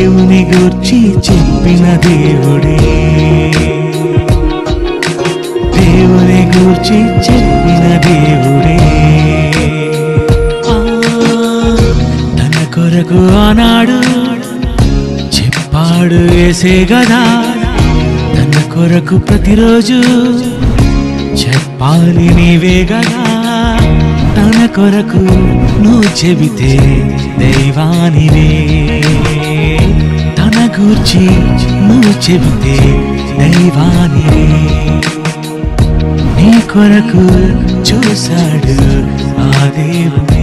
దేవుని గూర్చి చెప్పిన దేవుడే దేవుని గూర్చి చెప్పిన దేవుడే ఆ, తన కొరకు ఆనాడు చెప్పాడు వేసే గదా తన కొరకు ప్రతిరోజు చెప్పాలి నీవే గదా తన కొరకు నువ్వు చెబితే దైవానివే తన గూర్చి నువ్వు చెబితే దైవానివే నీ కొరకు చూశాడు ఆ దేవుడే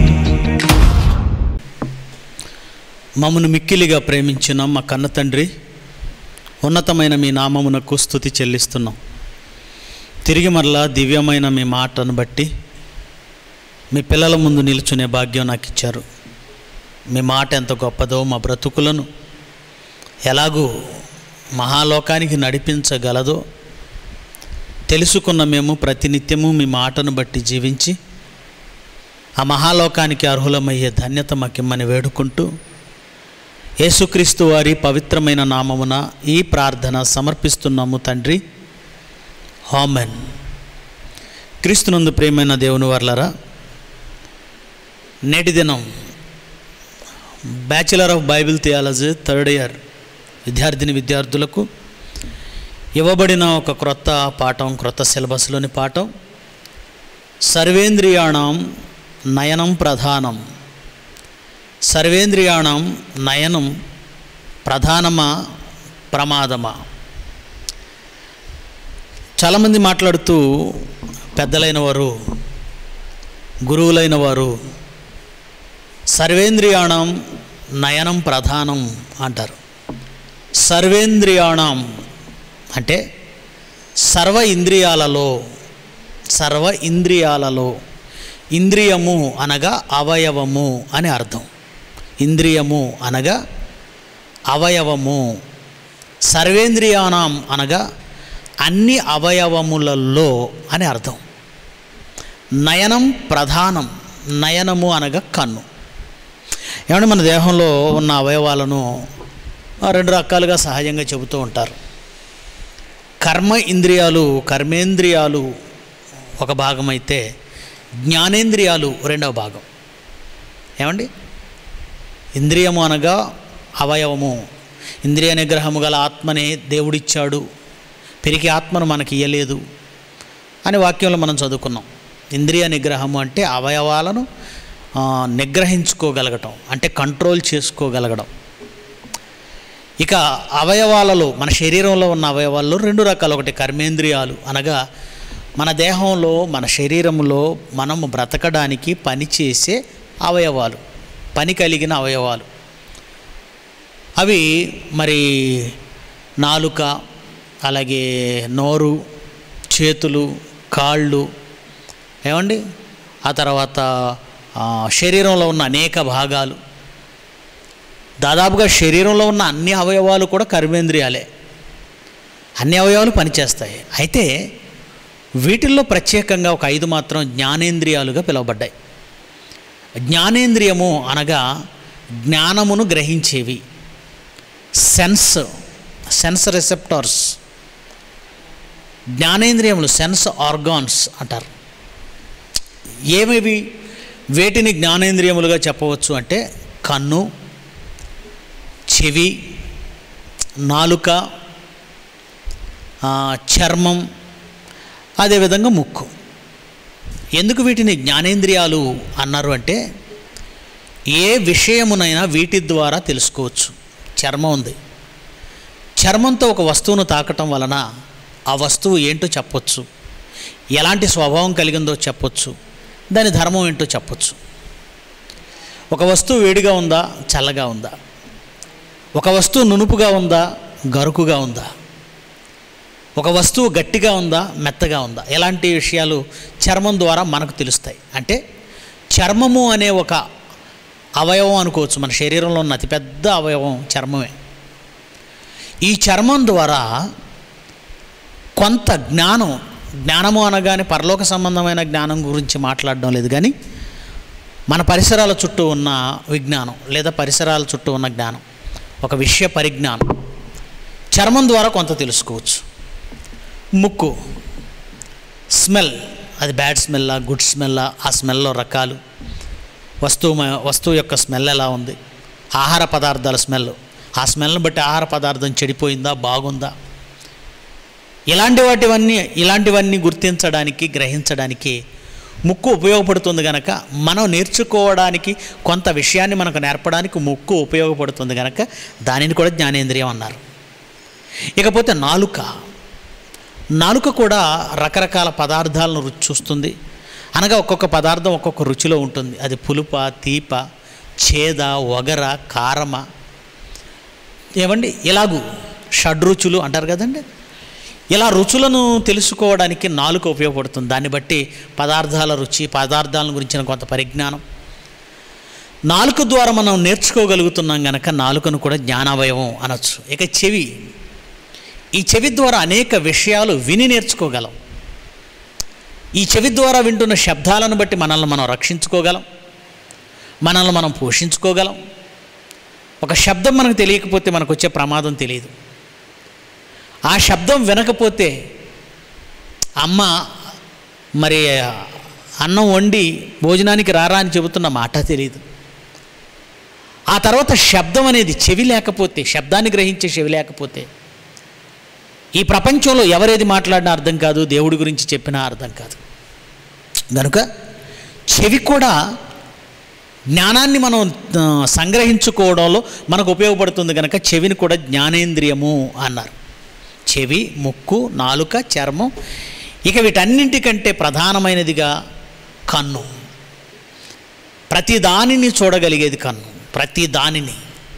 మమ్మను మిక్కిలిగా ప్రేమించిన మా కన్న తండ్రి ఉన్నతమైన మీ నామమునకు స్థుతి చెల్లిస్తున్నాం తిరిగి మరలా దివ్యమైన మీ మాటను బట్టి మీ పిల్లల ముందు నిల్చునే భాగ్యం నాకు ఇచ్చారు మీ మాట ఎంత గొప్పదో మా బ్రతుకులను ఎలాగూ మహాలోకానికి నడిపించగలదో తెలుసుకున్న మేము ప్రతినిత్యము మీ మాటను బట్టి జీవించి ఆ మహాలోకానికి అర్హులమయ్యే ధన్యత మాకిమ్మని వేడుకుంటూ యేసుక్రీస్తు వారి పవిత్రమైన నామమున ఈ ప్రార్థన సమర్పిస్తున్నాము తండ్రి హామెన్ క్రీస్తునందు ప్రేమైన దేవుని వర్లరా నేటి దినం bachelor of Bible theology third year విద్యార్థిని విద్యార్థులకు ఇవ్వబడిన ఒక క్రొత్త పాఠం క్రొత్త సిలబస్లోని పాఠం సర్వేంద్రియాణం నయనం ప్రధానం సర్వేంద్రియాణం నయనం ప్రధానమా ప్రమాదమా చాలామంది మాట్లాడుతూ పెద్దలైన వారు గురువులైన వారు సర్వేంద్రియాణం నయనం ప్రధానం అంటారు సర్వేంద్రియాణం అంటే సర్వ ఇంద్రియాలలో సర్వ ఇంద్రియాలలో ఇంద్రియము అనగా అవయవము అని అర్థం ఇంద్రియము అనగా అవయవము సర్వేంద్రియాణం అనగా అన్ని అవయవములలో అని అర్థం నయనం ప్రధానం నయనము అనగా కన్ను ఏమంటే మన దేహంలో ఉన్న అవయవాలను ఆ, రెండు రకాలుగా సహజంగా చెబుతూ ఉంటారు కర్మ ఇంద్రియాలు కర్మేంద్రియాలు ఒక భాగం అయితే జ్ఞానేంద్రియాలు రెండవ భాగం ఏమండి ఇంద్రియము అనగా అవయవము ఇంద్రియ నిగ్రహము గల ఆత్మనే దేవుడిచ్చాడు పెరిగి ఆత్మను మనకి ఇయ్యలేదు అని వాక్యంలో మనం చదువుకున్నాం ఇంద్రియ నిగ్రహము అంటే అవయవాలను ఆ, నిగ్రహించుకోగలగటం అంటే కంట్రోల్ చేసుకోగలగడం ఇక అవయవాలలో మన శరీరంలో ఉన్న అవయవాల్లో రెండు రకాలు ఒకటి కర్మేంద్రియాలు అనగా మన దేహంలో మన శరీరంలో మనం బ్రతకడానికి పనిచేసే అవయవాలు పని కలిగిన అవయవాలు అవి మరి నాలుక అలాగే నోరు చేతులు కాళ్ళు ఏమండి ఆ తర్వాత ఆ, శరీరంలో ఉన్న అనేక భాగాలు దాదాపుగా శరీరంలో ఉన్న అన్ని అవయవాలు కూడా కర్మేంద్రియాలే అన్ని అవయవాలు పనిచేస్తాయి అయితే వీటిల్లో ప్రత్యేకంగా ఒక ఐదు మాత్రం జ్ఞానేంద్రియాలుగా పిలువబడ్డాయి జ్ఞానేంద్రియము అనగా జ్ఞానమును గ్రహించేవి సెన్స్ సెన్స్ రిసెప్టార్స్ జ్ఞానేంద్రియములు సెన్స్ ఆర్గాన్స్ అంటారు ఏమివి వేటిని జ్ఞానేంద్రియములుగా చెప్పవచ్చు అంటే కన్ను చెవి నాలుక ఆ, చర్మం అదేవిధంగా ముక్కు ఎందుకు వీటిని జ్ఞానేంద్రియాలు అన్నారు అంటే ఏ విషయమునైనా వీటి ద్వారా తెలుసుకోవచ్చు చర్మం ఉంది చర్మంతో ఒక వస్తువును తాకటం వలన ఆ వస్తువు ఏంటో చెప్పొచ్చు ఎలాంటి స్వభావం కలిగిందో చెప్పొచ్చు దాని ధర్మం ఏంటో చెప్పొచ్చు ఒక వస్తువు వేడిగా ఉందా చల్లగా ఉందా ఒక వస్తువు నునుపుగా ఉందా గరుకుగా ఉందా ఒక వస్తువు గట్టిగా ఉందా మెత్తగా ఉందా ఎలాంటి విషయాలు చర్మం ద్వారా మనకు తెలుస్తాయి అంటే చర్మము అనే ఒక అవయవం అనుకోవచ్చు మన శరీరంలో ఉన్న అతిపెద్ద అవయవం చర్మమే ఈ చర్మం ద్వారా కొంత జ్ఞానం జ్ఞానము అనగానే పరలోక సంబంధమైన జ్ఞానం గురించి మాట్లాడడం లేదు కానీ మన పరిసరాల చుట్టూ ఉన్న విజ్ఞానం లేదా పరిసరాల చుట్టూ ఉన్న జ్ఞానం ఒక విషయ పరిజ్ఞానం చర్మం ద్వారా కొంత తెలుసుకోవచ్చు ముక్కు స్మెల్ అది బ్యాడ్ స్మెల్లా గుడ్ స్మెల్లా ఆ స్మెల్లో రకాలు వస్తువు మ- వస్తువు యొక్క స్మెల్ ఎలా ఉంది ఆహార పదార్థాల స్మెల్ ఆ స్మెల్ని బట్టి ఆహార పదార్థం చెడిపోయిందా బాగుందా ఇలాంటి వాటివన్నీ ఇలాంటివన్నీ గుర్తించడానికి గ్రహించడానికి ముక్కు ఉపయోగపడుతుంది కనుక మనం నేర్చుకోవడానికి కొంత విషయాన్ని మనకు నేర్పడానికి ముక్కు ఉపయోగపడుతుంది కనుక దానిని కూడా జ్ఞానేంద్రియం అన్నారు ఇకపోతే నాలుక నాలుక కూడా రకరకాల పదార్థాలను రుచి చూస్తుంది అనగా ఒక్కొక్క పదార్థం ఒక్కొక్క రుచిలో ఉంటుంది అది పులుప తీప చేద ఒగర కారమ ఏమండి ఇలాగూ షడ్రుచులు అంటారు కదండి ఇలా రుచులను తెలుసుకోవడానికి నాలుక ఉపయోగపడుతుంది దాన్ని బట్టి పదార్థాల రుచి పదార్థాల గురించిన కొంత పరిజ్ఞానం నాలుక ద్వారా మనం నేర్చుకోగలుగుతున్నాం గనక నాలుకను కూడా జ్ఞానావయవం అనొచ్చు ఇక చెవి ఈ చెవి ద్వారా అనేక విషయాలు విని నేర్చుకోగలం ఈ చెవి ద్వారా వింటున్న శబ్దాలను బట్టి మనల్ని మనం రక్షించుకోగలం మనల్ని మనం పోషించుకోగలం ఒక శబ్దం మనకు తెలియకపోతే మనకు వచ్చే ప్రమాదం తెలియదు ఆ శబ్దం వినకపోతే అమ్మ మరి అన్నం వండి భోజనానికి రారా అని చెబుతున్న మాట తెలియదు ఆ తర్వాత శబ్దం అనేది చెవి లేకపోతే శబ్దాన్ని గ్రహించే చెవి లేకపోతే ఈ ప్రపంచంలో ఎవరేది మాట్లాడినా అర్థం కాదు దేవుడి గురించి చెప్పినా అర్థం కాదు కనుక చెవి కూడా జ్ఞానాన్ని మనం ఆ, సంగ్రహించుకోవడంలో మనకు ఉపయోగపడుతుంది కనుక చెవిని కూడా జ్ఞానేంద్రియము అన్నారు చెవి ముక్కు నాలుక చర్మం ఇక వీటన్నింటికంటే ప్రధానమైనదిగా కన్ను ప్రతి దానిని చూడగలిగేది కన్ను ప్రతి దానిని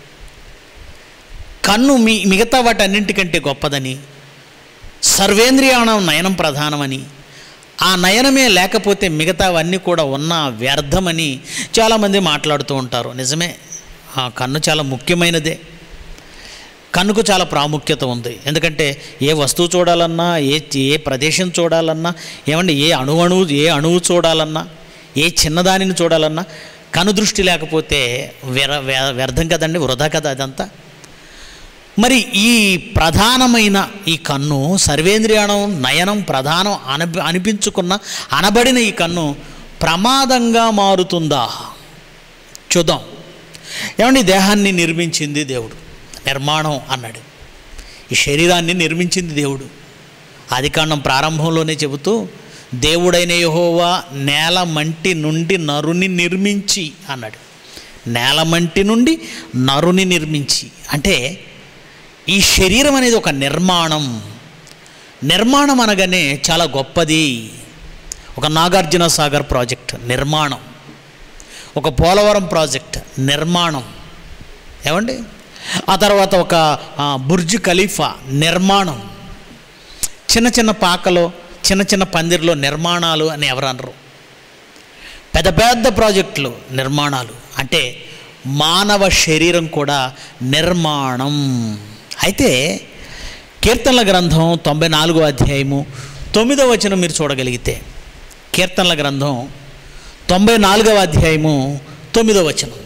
కన్ను మీ మిగతా వాటన్నింటికంటే గొప్పదని సర్వేంద్రియాణం నయనం ప్రధానమని ఆ నయనమే లేకపోతే మిగతావన్నీ కూడా ఉన్న వ్యర్థమని చాలామంది మాట్లాడుతూ ఉంటారు నిజమే ఆ కన్ను చాలా ముఖ్యమైనదే కన్నుకు చాలా ప్రాముఖ్యత ఉంది ఎందుకంటే ఏ వస్తువు చూడాలన్నా ఏ ఏ ప్రదేశం చూడాలన్నా ఏమంటే ఏ అణు అణువు ఏ అణువు చూడాలన్నా ఏ చిన్నదానిని చూడాలన్నా కను దృష్టి లేకపోతే వ్యర వ్య- వ్యర్థం కదండి వృధా కదా అదంతా మరి ఈ ప్రధానమైన ఈ కన్ను సర్వేంద్రియాణం నయనం ప్రధానం అనిపి అనిపించుకున్న అనబడిన ఈ కన్ను ప్రమాదంగా మారుతుందా చూద్దాం ఏమండి ఈ దేహాన్ని నిర్మించింది దేవుడు నిర్మాణం అన్నాడు ఈ శరీరాన్ని నిర్మించింది దేవుడు ఆదికాండం ప్రారంభంలోనే చెబుతూ దేవుడైన యెహోవా నేల మంటి నుండి నరుని నిర్మించి అన్నాడు నేల మంటి నుండి నరుని నిర్మించి అంటే ఈ శరీరం అనేది ఒక నిర్మాణం నిర్మాణం అనగానే చాలా గొప్పది ఒక నాగార్జున సాగర్ ప్రాజెక్ట్ నిర్మాణం ఒక పోలవరం ప్రాజెక్ట్ నిర్మాణం ఏమండి ఆ తర్వాత ఒక ఆ, బుర్జ్ ఖలీఫా నిర్మాణం చిన్న చిన్న పాకలో చిన్న చిన్న పందిరిలో నిర్మాణాలు అని ఎవరు అనరు పెద్ద పెద్ద ప్రాజెక్టులు నిర్మాణాలు అంటే మానవ శరీరం కూడా నిర్మాణం అయితే కీర్తనల గ్రంథం తొంభై నాలుగో అధ్యాయము తొమ్మిదో వచనం మీరు చూడగలిగితే కీర్తనల గ్రంథం తొంభై నాలుగవ అధ్యాయము తొమ్మిదో వచనం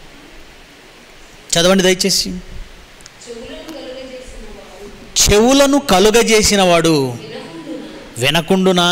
చదవండి దయచేసి చెవులను కలుగజేసిన వాడు వినకుండునా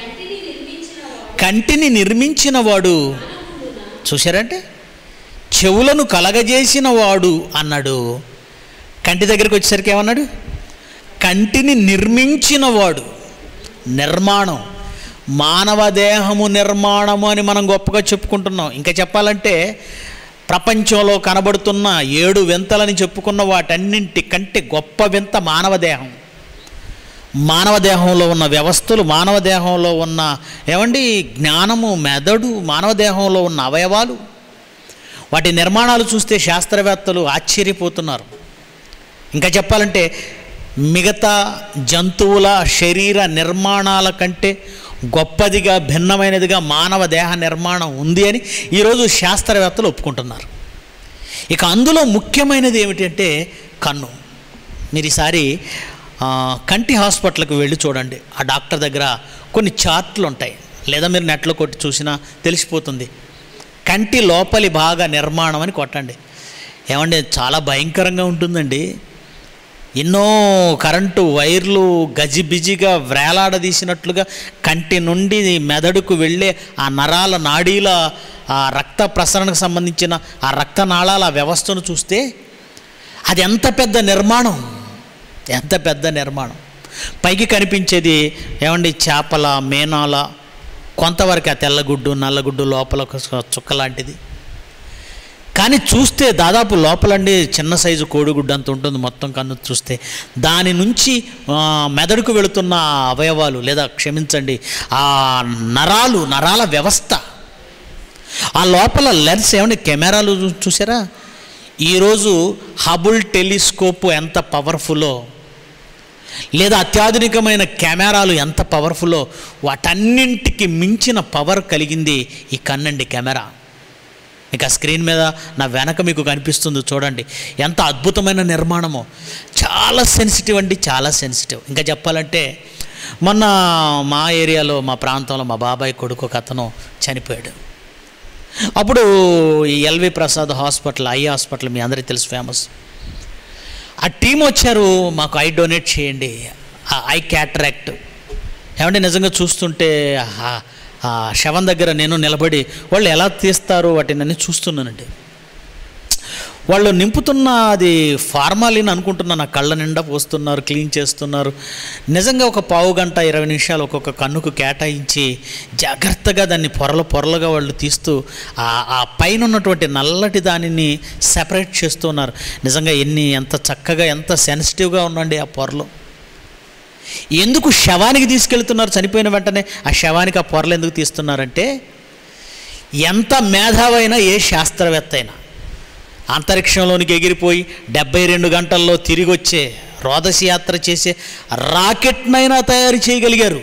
కంటిని నిర్మించిన వాడు చూశారంటే చెవులను కలగజేసిన వాడు అన్నాడు కంటి దగ్గరికి వచ్చేసరికి ఏమన్నాడు కంటిని నిర్మించిన వాడు నిర్మాణం మానవ దేహము నిర్మాణము అని మనం గొప్పగా చెప్పుకుంటున్నాం ఇంకా చెప్పాలంటే ప్రపంచంలో కనబడుతున్న ఏడు వింతలని చెప్పుకున్న వాటన్నింటి కంటే గొప్ప వింత మానవ దేహం మానవ దేహంలో ఉన్న వ్యవస్థలు మానవ దేహంలో ఉన్న ఏమండి జ్ఞానము మెదడు మానవ దేహంలో ఉన్న అవయవాలు వాటి నిర్మాణాలు చూస్తే శాస్త్రవేత్తలు ఆశ్చర్యపోతున్నారు ఇంకా చెప్పాలంటే మిగతా జంతువుల శరీర నిర్మాణాల కంటే గొప్పదిగా భిన్నమైనదిగా మానవ దేహ నిర్మాణం ఉంది అని ఈరోజు శాస్త్రవేత్తలు ఒప్పుకుంటున్నారు ఇక అందులో ముఖ్యమైనది ఏమిటంటే కన్ను మీరు ఈసారి ఆ, కంటి హాస్పిటల్కి వెళ్ళి చూడండి ఆ డాక్టర్ దగ్గర కొన్ని చార్ట్లు ఉంటాయి లేదా మీరు నెట్లో కొట్టి చూసినా తెలిసిపోతుంది కంటి లోపలి భాగ నిర్మాణం అని కొట్టండి ఏమంటే చాలా భయంకరంగా ఉంటుందండి ఎన్నో కరెంటు వైర్లు గజిబిజిగా వేలాడదీసినట్లుగా కంటి నుండి మెదడుకు వెళ్ళే ఆ నరాల నాడీల ఆ రక్త ప్రసరణకు సంబంధించిన ఆ రక్తనాళాల వ్యవస్థను చూస్తే అది ఎంత పెద్ద నిర్మాణం ఎంత పెద్ద నిర్మాణం పైకి కనిపించేది ఏమండి చేపల మేనాల కొంతవరకు ఆ తెల్లగుడ్డు నల్లగుడ్డు లోపల ఒక చుక్క లాంటిది కానీ చూస్తే దాదాపు లోపలండి చిన్న సైజు కోడిగుడ్డు అంత ఉంటుంది మొత్తం కన్ను చూస్తే దాని నుంచి ఆ, మెదడుకు వెళుతున్న ఆ అవయవాలు లేదా క్షమించండి ఆ నరాలు నరాల వ్యవస్థ ఆ లోపల లెన్స్ ఏమండి కెమెరాలు చూ- చూసారా ఈరోజు హబుల్ టెలిస్కోప్ ఎంత పవర్ఫుల్లో లేదా అత్యాధునికమైన కెమెరాలు ఎంత పవర్ఫుల్లో వాటన్నింటికి మించిన పవర్ కలిగింది ఈ కన్నండి కెమెరా మీకు ఆ స్క్రీన్ మీద నా వెనక మీకు కనిపిస్తుంది చూడండి ఎంత అద్భుతమైన నిర్మాణమో చాలా సెన్సిటివ్ అండి చాలా సెన్సిటివ్ ఇంకా చెప్పాలంటే మొన్న మా ఏరియాలో మా ప్రాంతంలో మా బాబాయ్ కొడుకు ఒక అతను చనిపోయాడు అప్పుడు ఈ LV Prasad hospital eye hospital మీ అందరికీ తెలుసు ఫేమస్ ఆ టీం వచ్చారు మాకు ఐ డొనేట్ చేయండి ఆ ఐ క్యాట్రాక్ట్ ఏమంటే నిజంగా చూస్తుంటే ఆ- ఆ శవం దగ్గర నేను నిలబడి వాళ్ళు ఎలా తీస్తారు వాటిని అని చూస్తున్నానండి వాళ్ళు నింపుతున్న అది ఫార్మాలిన్ అనుకుంటున్నా నా కళ్ళ నిండా పోస్తున్నారు క్లీన్ చేస్తున్నారు నిజంగా ఒక పావు గంట ఇరవై నిమిషాలు ఒక్కొక్క కన్నుకు కేటాయించి జాగ్రత్తగా దాన్ని పొరలు పొరలుగా వాళ్ళు తీస్తూ ఆ ఆ పైన ఉన్నటువంటి నల్లటి దానిని సెపరేట్ చేస్తున్నారు నిజంగా ఎన్ని ఎంత చక్కగా ఎంత సెన్సిటివ్గా ఉండండి ఆ పొరలు ఎందుకు శవానికి తీసుకెళ్తున్నారు చనిపోయిన వెంటనే ఆ శవానికి ఆ పొరలు ఎందుకు తీస్తున్నారంటే ఎంత మేధావైనా ఏ శాస్త్రవేత్త అయినా అంతరిక్షంలోనికి ఎగిరిపోయి డెబ్బై రెండు గంటల్లో తిరిగి వచ్చే రోదసి యాత్ర చేసే రాకెట్నైనా తయారు చేయగలిగారు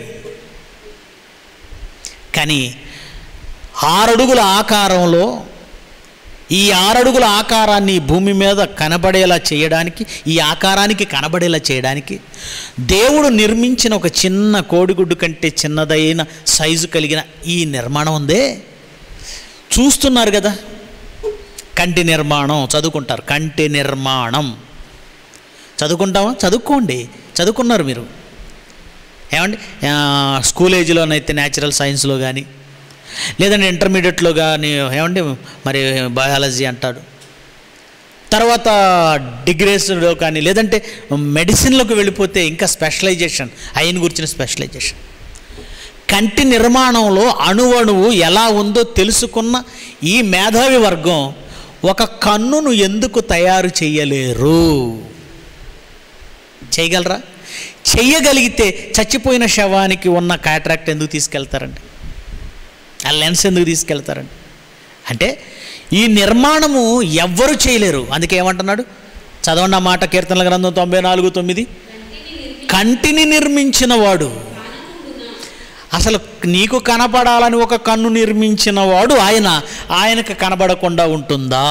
కానీ ఆరడుగుల ఆకారంలో ఈ ఆరడుగుల ఆకారాన్ని ఈ భూమి మీద కనబడేలా చేయడానికి ఈ ఆకారానికి కనబడేలా చేయడానికి దేవుడు నిర్మించిన ఒక చిన్న కోడిగుడ్డు కంటే చిన్నదైన సైజు కలిగిన ఈ నిర్మాణం ఉందే చూస్తున్నారు కదా కంటి నిర్మాణం చదువుకుంటారు కంటి నిర్మాణం చదువుకుంటామా చదువుకోండి చదువుకున్నారు మీరు ఏమండి ఆ, స్కూల్ ఏజ్లోనైతే న్యాచురల్ సైన్స్లో కానీ లేదంటే ఇంటర్మీడియట్లో కానీ ఏమండి మరి బయాలజీ అంటాడు తర్వాత డిగ్రీస్లో కానీ లేదంటే మెడిసిన్లోకి వెళ్ళిపోతే ఇంకా స్పెషలైజేషన్ అయిన గురించిన స్పెషలైజేషన్ కంటి నిర్మాణంలో అణువణువు ఎలా ఉందో తెలుసుకున్న ఈ మేధావి వర్గం ఒక కన్నును ఎందుకు తయారు చేయలేరు చేయగలరా చెయ్యగలిగితే చచ్చిపోయిన శవానికి ఉన్న కాంట్రాక్ట్ ఎందుకు తీసుకెళ్తారండి ఆ లెన్స్ ఎందుకు తీసుకెళ్తారండి అంటే ఈ నిర్మాణము ఎవ్వరు చేయలేరు అందుకే ఏమంటున్నాడు చదవండి ఆ మాట కీర్తనల గ్రంథం తొంభై నాలుగు తొమ్మిది కంటిని నిర్మించిన వాడు అసలు నీకు కనపడాలని ఒక కన్ను నిర్మించిన వాడు ఆయన ఆయనకు కనబడకుండా ఉంటుందా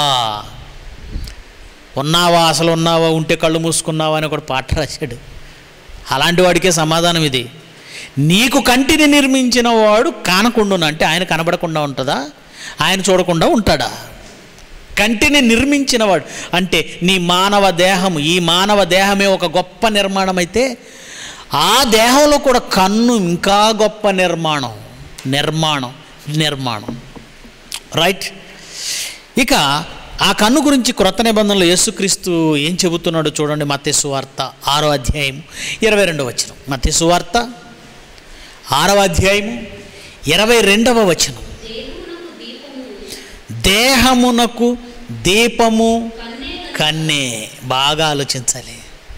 ఉన్నావా అసలు ఉన్నావా ఉంటే కళ్ళు మూసుకున్నావా అని ఒకడు పాట రాశాడు అలాంటి వాడికే సమాధానం ఇది నీకు కంటిని నిర్మించిన వాడు కానకుండా అంటే ఆయన కనబడకుండా ఉంటుందా ఆయన చూడకుండా ఉంటాడా కంటిని నిర్మించినవాడు అంటే నీ మానవ దేహం ఈ మానవ దేహమే ఒక గొప్ప నిర్మాణం అయితే ఆ దేహంలో కూడా కన్ను ఇంకా గొప్ప నిర్మాణం నిర్మాణం నిర్మాణం రైట్ ఇక ఆ కన్ను గురించి క్రొత్త నిబంధనలో యేసుక్రీస్తు ఏం చెబుతున్నాడో చూడండి మత్తే సువార్త ఆరో అధ్యాయం ఇరవై రెండవ వచనం మత్తే సువార్త ఆరవ అధ్యాయము ఇరవై రెండవ వచనం దేహమునకు దీపము కన్నే బాగా ఆలోచించాలి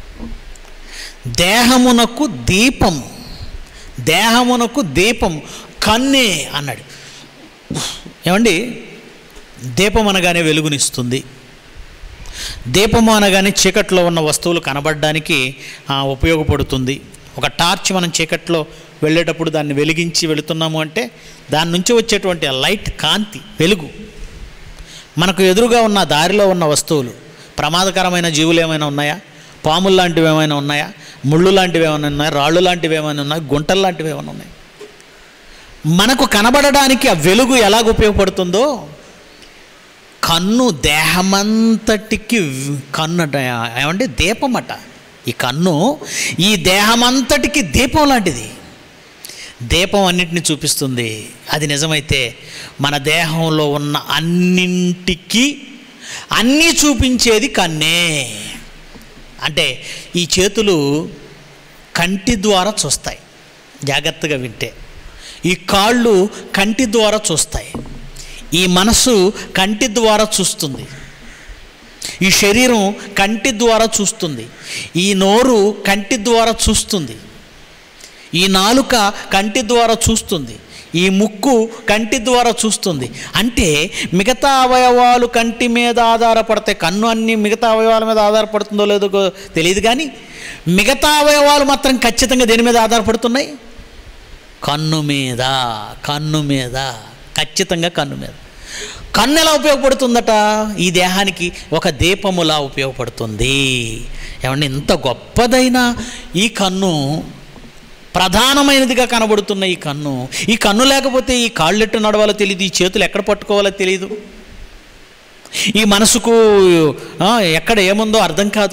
దేహమునకు దీపము దేహమునకు దీపము కన్నే అన్నాడు ఏమండి దీపం అనగానే వెలుగునిస్తుంది దీపము అనగానే చీకట్లో ఉన్న వస్తువులు కనబడడానికి ఆ, ఉపయోగపడుతుంది ఒక టార్చ్ మనం చీకట్లో వెళ్ళేటప్పుడు దాన్ని వెలిగించి వెళుతున్నాము అంటే దాని నుంచి వచ్చేటువంటి ఆ లైట్ కాంతి వెలుగు మనకు ఎదురుగా ఉన్న దారిలో ఉన్న వస్తువులు ప్రమాదకరమైన జీవులు ఏమైనా ఉన్నాయా పాములు లాంటివి ఏమైనా ఉన్నాయా ముళ్ళు లాంటివి ఏమైనా ఉన్నాయా రాళ్ళు లాంటివి ఏమైనా ఉన్నాయా గుంటలు లాంటివి ఏమైనా ఉన్నాయి మనకు కనబడడానికి ఆ వెలుగు ఎలాగ ఉపయోగపడుతుందో కన్ను దేహమంతటికి కన్ను అట ఏమంటే దీపం అట ఈ కన్ను ఈ దేహమంతటికి దీపం లాంటిది దీపం అన్నిటిని చూపిస్తుంది అది నిజమైతే మన దేహంలో ఉన్న అన్నింటికి అన్నీ చూపించేది కన్నే అంటే ఈ చేతులు కంటి ద్వారా చూస్తాయి జాగ్రత్తగా వింటే ఈ కాళ్ళు కంటి ద్వారా చూస్తాయి ఈ మనసు కంటి ద్వారా చూస్తుంది ఈ శరీరం కంటి ద్వారా చూస్తుంది ఈ నోరు కంటి ద్వారా చూస్తుంది ఈ నాలుక కంటి ద్వారా చూస్తుంది ఈ ముక్కు కంటి ద్వారా చూస్తుంది అంటే మిగతా అవయవాలు కంటి మీద ఆధారపడతాయి కన్ను అన్ని మిగతా అవయవాల మీద ఆధారపడుతుందో లేదో గో- తెలియదు కానీ మిగతా అవయవాలు మాత్రం ఖచ్చితంగా దేని మీద ఆధారపడుతున్నాయి కన్ను మీద కన్ను మీద ఖచ్చితంగా కన్ను మీద కన్ను ఎలా ఉపయోగపడుతుందట ఈ దేహానికి ఒక దీపములా ఉపయోగపడుతుంది ఏమంటే ఇంత గొప్పదైన ఈ కన్ను ప్రధానమైనదిగా కనబడుతున్న ఈ కన్ను ఈ కన్ను లేకపోతే ఈ కాళ్ళు ఎట్టు నడవాలో తెలియదు ఈ చేతులు ఎక్కడ పట్టుకోవాలో తెలియదు ఈ మనసుకు ఆ, ఎక్కడ ఏముందో అర్థం కాదు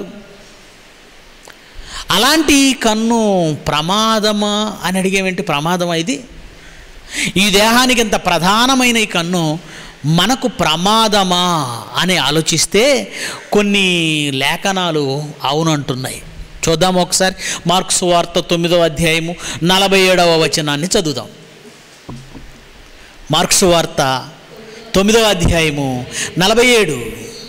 అలాంటి ఈ కన్ను ప్రమాదమా అని అడిగేమేంటి ప్రమాదమా ఇది ఈ దేహానికి ఇంత ప్రధానమైన ఈ కన్ను మనకు ప్రమాదమా అని ఆలోచిస్తే కొన్ని లేఖనాలు అవునంటున్నాయి చూద్దాం ఒకసారి మార్క్స్ వార్త తొమ్మిదవ అధ్యాయము నలభై ఏడవ వచనాన్ని చదువుదాం మార్క్స్ వార్త తొమ్మిదవ అధ్యాయము నలభై ఏడు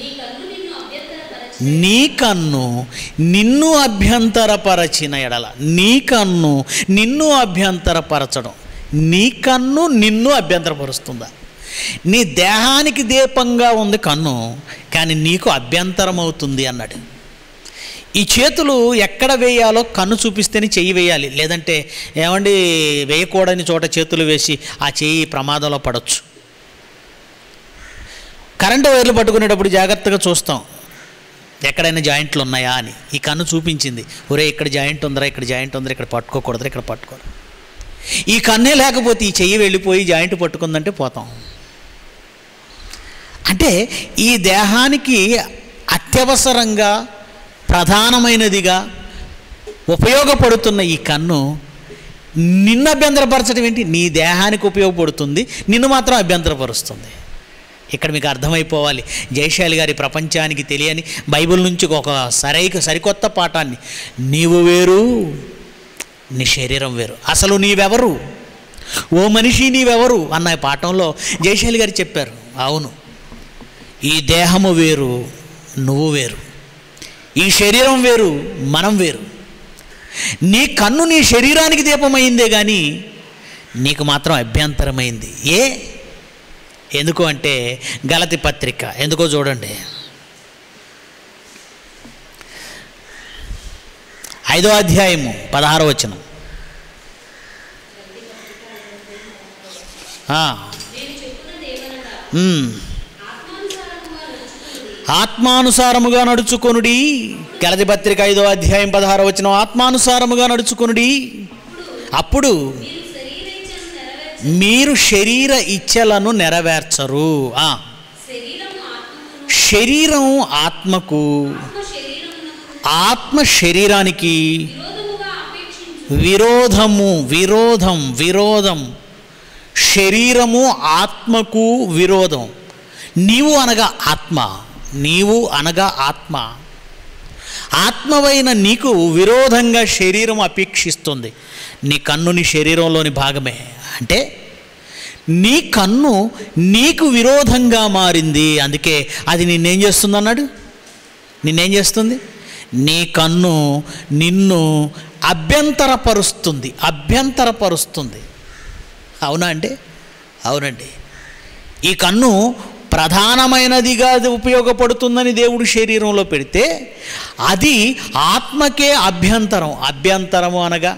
నీ కన్ను నిన్ను అభ్యంతరపరచిన ఎడల నీ కన్ను నిన్ను అభ్యంతరపరచడం నీ కన్ను నిన్ను అభ్యంతరపరుస్తుందా నీ దేహానికి దీపంగా ఉంది కన్ను కానీ నీకు అభ్యంతరం అవుతుంది అన్నాడు ఈ చేతులు ఎక్కడ వేయాలో కన్ను చూపిస్తేనే చెయ్యి వేయాలి లేదంటే ఏమండి వేయకూడని చోట చేతులు వేసి ఆ చెయ్యి ప్రమాదంలో పడవచ్చు కరెంటు వైర్లు పట్టుకునేటప్పుడు జాగ్రత్తగా చూస్తాం ఎక్కడైనా జాయింట్లు ఉన్నాయా అని ఈ కన్ను చూపించింది ఒరే ఇక్కడ జాయింట్ ఉందరా ఇక్కడ జాయింట్ ఉందరా ఇక్కడ పట్టుకోకూడదురా ఇక్కడ పట్టుకోరు ఈ కన్నే లేకపోతే ఈ చెయ్యి వెళ్ళిపోయి జాయింట్ పట్టుకుందంటే పోతాం అంటే ఈ దేహానికి అత్యవసరంగా ప్రధానమైనదిగా ఉపయోగపడుతున్న ఈ కన్ను నిన్ను అభ్యంతరపరచడం ఏంటి నీ దేహానికి ఉపయోగపడుతుంది నిన్ను మాత్రం అభ్యంతరపరుస్తుంది ఇక్కడ మీకు అర్థమైపోవాలి జయశాలి గారి ప్రపంచానికి తెలియని బైబిల్ నుంచి ఒక సరైక సరికొత్త పాఠాన్ని నీవు వేరు నీ శరీరం వేరు అసలు నీవెవరు ఓ మనిషి నీవెవరు అన్న ఈ పాఠంలో జయశాలి గారు చెప్పారు అవును ఈ దేహము వేరు నువ్వు వేరు ఈ శరీరం వేరు మనం వేరు నీ కన్ను నీ శరీరానికి దీపమైందే కానీ నీకు మాత్రం అభ్యంతరమైంది ఏ ఎందుకు అంటే గలతి పత్రిక ఎందుకో చూడండి ఐదో అధ్యాయము పదహారో వచనం ఆ. ఉమ్. ఆత్మానుసారముగా నడుచుకొనుడి గలతి పత్రిక ఐదో అధ్యాయం పదహారో వచనం ఆత్మానుసారముగా నడుచుకొనుడి అప్పుడు మీరు శరీర ఇచ్చలను నెరవేర్చరు ఆ. శరీరం ఆత్మకు ఆత్మ శరీరానికి విరోధము విరోధం విరోధం శరీరము ఆత్మకు విరోధం నీవు అనగా ఆత్మ నీవు అనగా ఆత్మ ఆత్మవైన నీకు విరోధంగా శరీరం అపేక్షిస్తుంది నీ కన్ను నీ శరీరంలోని భాగమే అంటే నీ కన్ను నీకు విరోధంగా మారింది అందుకే అది నిన్నేం చేస్తుంది అన్నాడు నిన్నేం చేస్తుంది నీ కన్ను నిన్ను అభ్యంతరపరుస్తుంది అభ్యంతరపరుస్తుంది అవునా అండి అవునండి ఈ కన్ను ప్రధానమైనదిగా అది ఉపయోగపడుతుందని దేవుడు శరీరంలో పెడితే అది ఆత్మకే అభ్యంతరం అభ్యంతరము అనగా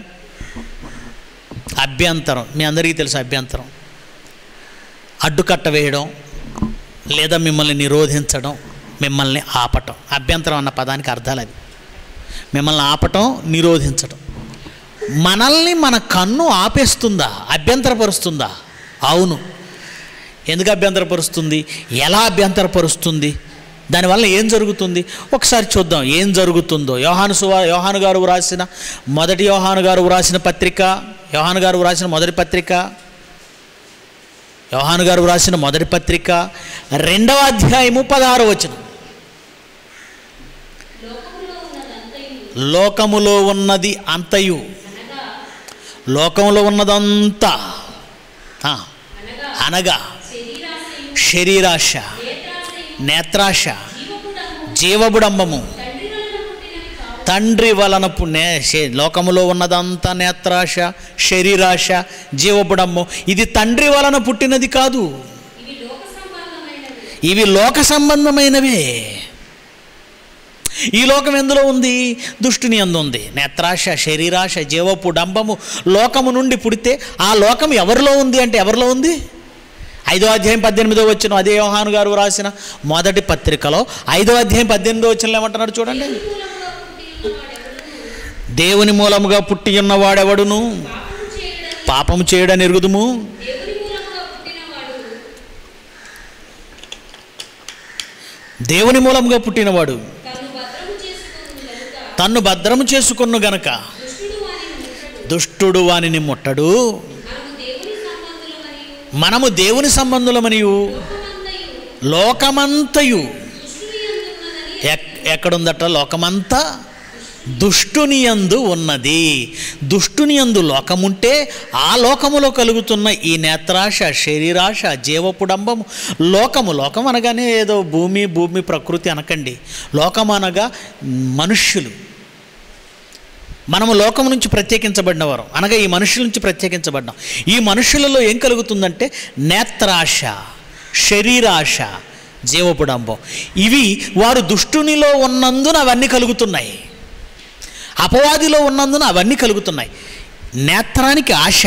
అభ్యంతరం మీ అందరికీ తెలుసు అభ్యంతరం అడ్డుకట్ట వేయడం లేదా మిమ్మల్ని నిరోధించడం మిమ్మల్ని ఆపటం అభ్యంతరం అన్న పదానికి అర్థాలు అది మిమ్మల్ని ఆపటం నిరోధించడం మనల్ని మన కన్ను ఆపేస్తుందా అభ్యంతరపరుస్తుందా అవును ఎందుకు అభ్యంతరపరుస్తుంది ఎలా అభ్యంతరపరుస్తుంది దానివల్ల ఏం జరుగుతుంది ఒకసారి చూద్దాం ఏం జరుగుతుందో యోహాను సువా యోహాను గారు వ్రాసిన మొదటి యోహాను గారు వ్రాసిన పత్రిక యోహాను గారు వ్రాసిన మొదటి పత్రిక యోహాను గారు వ్రాసిన మొదటి పత్రిక రెండవ అధ్యాయము పదహారు వచనం లోకములో ఉన్నది అంతయు లోకంలో ఉన్నదంతా ఆ, అనగా శరీరాశ నేత్రాశ జీవబుడంబము తండ్రి వలన పుణ్య శే- లోకములో ఉన్నదంతా నేత్రాశ శరీరాశ జీవబుడంబం ఇది తండ్రి వలన పుట్టినది కాదు ఇవి లోక సంబంధమైనవే ఈ లోకం ఎందులో ఉంది దుష్టుని అందు ఉంది నేత్రాశ శరీరాశ జీవపు డంబము లోకము నుండి పుడితే ఆ లోకం ఎవరిలో ఉంది అంటే ఎవరిలో ఉంది ఐదో అధ్యాయం పద్దెనిమిదో వచ్చిన అదే యోహాను గారు రాసిన మొదటి పత్రికలో ఐదో అధ్యాయం పద్దెనిమిదో వచ్చిన ఏమంటున్నాడు చూడండి దేవుని మూలముగా పుట్టి ఉన్నవాడెవడును పాపము చేయడని ఎరుగుదుము దేవుని మూలముగా పుట్టినవాడు తన్ను భద్రము చేసుకున్న గనక దుష్టుడు వానిని ముట్టడు మనము దేవుని సంబంధులమనియు లోకమంతయు ఎక్- ఎక్కడుందట లోకమంతా దుష్టుని యందు ఉన్నది దుష్టుని యందు లోకముంటే ఆ లోకములో కలుగుతున్న ఈ నేత్రాశ శరీరాశ జీవపుడంబము లోకము లోకం అనగానే ఏదో భూమి భూమి ప్రకృతి అనకండి లోకం అనగా మనుష్యులు మనము లోకం నుంచి ప్రత్యేకించబడినవారు అనగా ఈ మనుషుల నుంచి ప్రత్యేకించబడ్డాం ఈ మనుషులలో ఏం కలుగుతుందంటే నేత్రాశ శరీరాశ జీవపుడంబం ఇవి వారు దుష్టునిలో ఉన్నందున అవన్నీ కలుగుతున్నాయి అపవాదిలో ఉన్నందున అవన్నీ కలుగుతున్నాయి నేత్రానికి ఆశ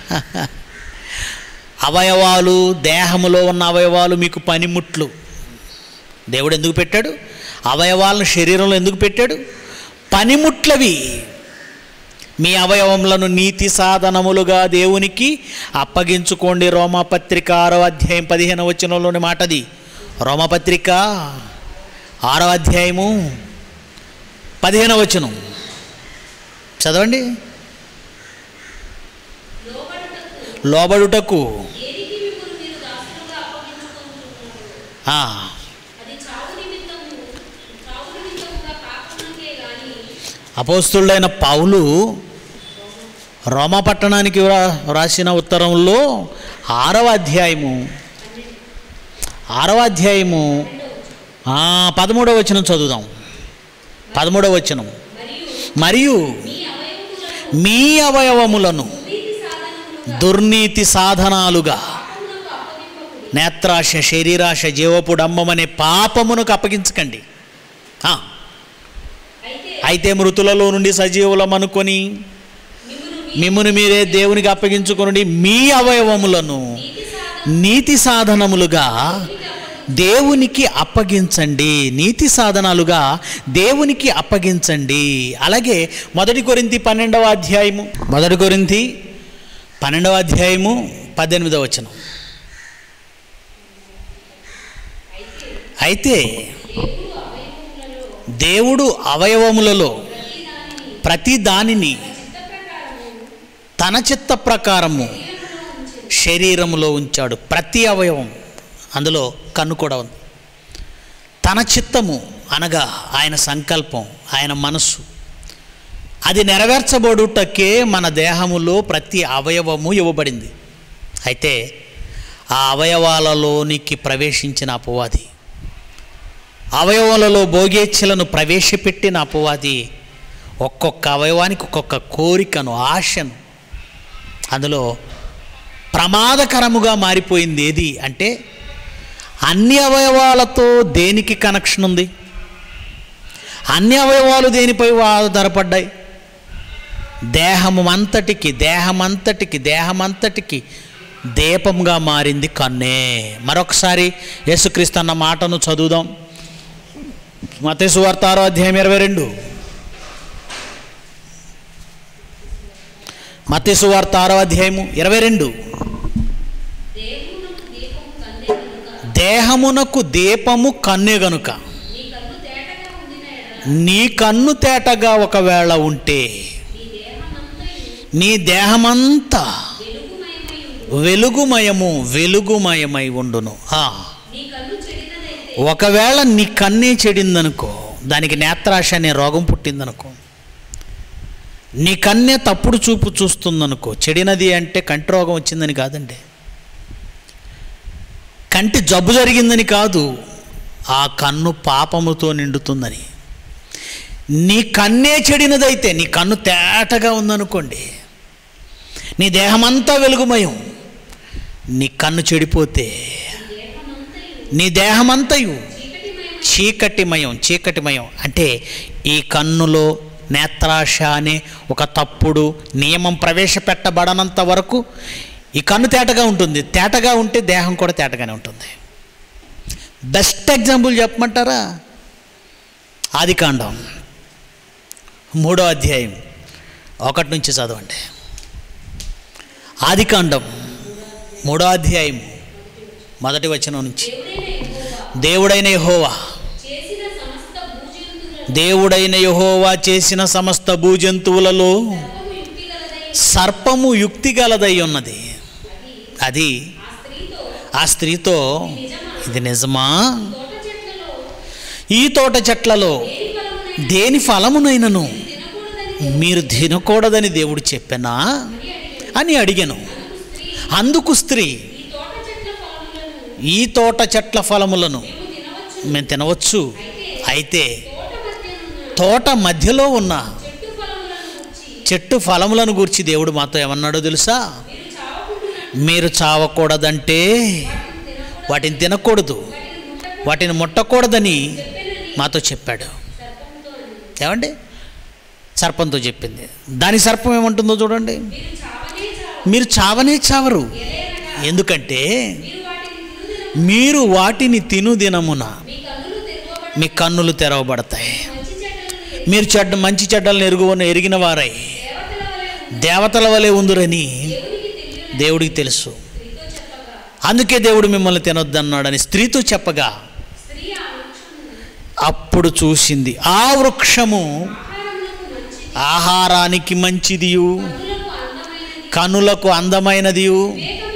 అవయవాలు దేహములో ఉన్న అవయవాలు మీకు పనిముట్లు దేవుడు ఎందుకు పెట్టాడు అవయవాలను శరీరంలో ఎందుకు పెట్టాడు పనిముట్లవి మీ అవయవములను నీతి సాధనములుగా దేవునికి అప్పగించుకోండి రోమపత్రిక ఆరో అధ్యాయం పదిహేను వచనంలోని మాటది రోమపత్రిక ఆరో అధ్యాయము పదిహేను వచనం చదవండి లోబడుటకు ఆ, అపోస్తుడైన పౌలు రోమా పట్టణానికి వ్రా- వ్రాసిన ఉత్తరంలో ఆరవ అధ్యాయము ఆరవ అధ్యాయము ఆ, పదమూడవ వచనం చదువుదాం పదమూడవ వచనం మరియు మీ అవయవములను దుర్నీతి సాధనాలుగా నేత్రాశ శరీరాశ జీవపుడంబమనే పాపమునకు అప్పగించకండి ఆ, అయితే మృతులలో నుండి సజీవులం అనుకొని మిమ్మును మీరే దేవునికి అప్పగించుకుని మీ అవయవములను నీతి సాధనములుగా దేవునికి అప్పగించండి నీతి సాధనాలుగా దేవునికి అప్పగించండి అలాగే మొదటి కొరింతి పన్నెండవ అధ్యాయము మొదటి కొరింతి పన్నెండవ అధ్యాయము పద్దెనిమిదవ వచనం అయితే దేవుడు అవయవములలో ప్రతి దానిని తన చిత్త ప్రకారము శరీరములో ఉంచాడు ప్రతి అవయవం అందులో కన్ను కూడా ఉంది తన చిత్తము అనగా ఆయన సంకల్పం ఆయన మనస్సు అది నెరవేర్చబడుటకే మన దేహములో ప్రతి అవయవము ఇవ్వబడింది అయితే ఆ అవయవాలలోనికి ప్రవేశించిన అపవాది అవయవాలలో భోగేచ్ఛలను ప్రవేశపెట్టిన అపవాది ఒక్కొక్క అవయవానికి ఒక్కొక్క కోరికను ఆశను అందులో ప్రమాదకరముగా మారిపోయింది ఏది అంటే అన్ని అవయవాలతో దేనికి కనెక్షన్ ఉంది అన్ని అవయవాలు దేనిపై ఆధారపడ్డాయి దేహము అంతటికి దేహమంతటికి దేహమంతటికి దీపంగా మారింది కన్నే మరొకసారి యేసుక్రీస్తు అన్న మాటను చదువుదాం మతేసు వార్త ఆరో అధ్యాయం ఇరవై రెండు మతేసు వార్త ఆరో అధ్యాయము ఇరవై రెండు దేహమునకు దీపము కన్నే గనుక నీ కన్ను తేటగా ఉండిన ఎడల నీ కన్ను తేటగా ఒకవేళ ఉంటే నీ దేహమంతయు నీ దేహమంతా వెలుగుమయమై ఉండు వెలుగుమయము వెలుగుమయమై ఉండును ఆ, నీ కన్ను చెడినదైతే ఒకవేళ నీ కన్నే చెడిందనుకో దానికి నేత్రాశ అనే రోగం పుట్టిందనుకో నీ కన్నే తప్పుడు చూపు చూస్తుందనుకో చెడినది అంటే కంటి రోగం వచ్చిందని కాదండి కంటి జబ్బు జరిగిందని కాదు ఆ కన్ను పాపముతో నిండుతుందని నీ కన్నే చెడినదైతే నీ కన్ను తేటగా ఉందనుకోండి నీ దేహమంతా వెలుగుమయం నీ కన్ను చెడిపోతే నీ దేహమంతయు చీకటిమయం చీకటిమయం అంటే ఈ కన్నులో నేత్రాశ అనే ఒక తప్పుడు నియమం ప్రవేశపెట్టబడనంత వరకు ఈ కన్ను తేటగా ఉంటుంది తేటగా ఉంటే దేహం కూడా తేటగానే ఉంటుంది బెస్ట్ ఎగ్జాంపుల్ చెప్పమంటారా ఆదికాండం మూడో అధ్యాయం ఒకటి నుంచి చదవండి ఆదికాండం మూడో అధ్యాయం మొదటి వచనం నుంచి దేవుడైన యెహోవా దేవుడైన యెహోవా చేసిన సమస్త భూజంతువులను దేవుడైన యెహోవా చేసిన సమస్త భూజంతువులలో సర్వము యుక్తి గలదై సర్పము యుక్తి గలదై ఉన్నది అది ఆ స్త్రీతో ఆ స్త్రీతో నిజమా ఇది నిజమా తోట చెట్లలో ఈ తోట చెట్లలో దేని ఫలమునైనా దేని ఫలమునైనను తినకూడదని మీరు తినకూడదని దేవుడు చెప్పానా అని అడిగాను అందుకు స్త్రీ ఈ తోట చెట్ల ఫలములను ఈ తోట చెట్ల ఫలములను మేము తినవచ్చు మేము తినవచ్చు అయితే తోట మధ్యనున్న తోట మధ్యలో ఉన్న చెట్టు ఫలములను గుర్చి చెట్టు ఫలములను గూర్చి దేవుడు మాతో ఏమన్నాడో తెలుసా మీరు చావకుంటున్నట్టు మీరు చావకూడదంటే వాటిని తినకూడదు వాటిని ముట్టకూడదని మాతో చెప్పాడు సర్పంతో అని ఏమండి సర్పంతో చెప్పింది దాని సర్పం ఏమంటుందో చూడండి మీరు చావనే చావు మీరు చావనే చావరు ఎలయనగా ఎందుకంటే మీరు వాటిని తిను దినము మీరు వాటిని తిను దినమున మీ కన్నులు తెరవబడి మీ కన్నులు తెరవబడతాయి మంచి చెడ్డలను మీరు చెడ్డ మంచి చెడ్డలను ఎరుగువని ఎరిగిన వారై దేవతల వలె దేవతల వలె ఉందిరని దేవునికి తెలియని దేవుడికి తెలుసు స్త్రీతో చెప్పగా అందుకే దేవుడు మిమ్మల్ని తినొద్దన్నాడని స్త్రీతో చెప్పగా స్త్రీ ఆ వృక్షమును అప్పుడు చూసింది ఆ వృక్షము ఆహారములకు మంచిది ఆహారానికి మంచిదియు కన్నులకు అందమైనది కనులకు అందమైనదియు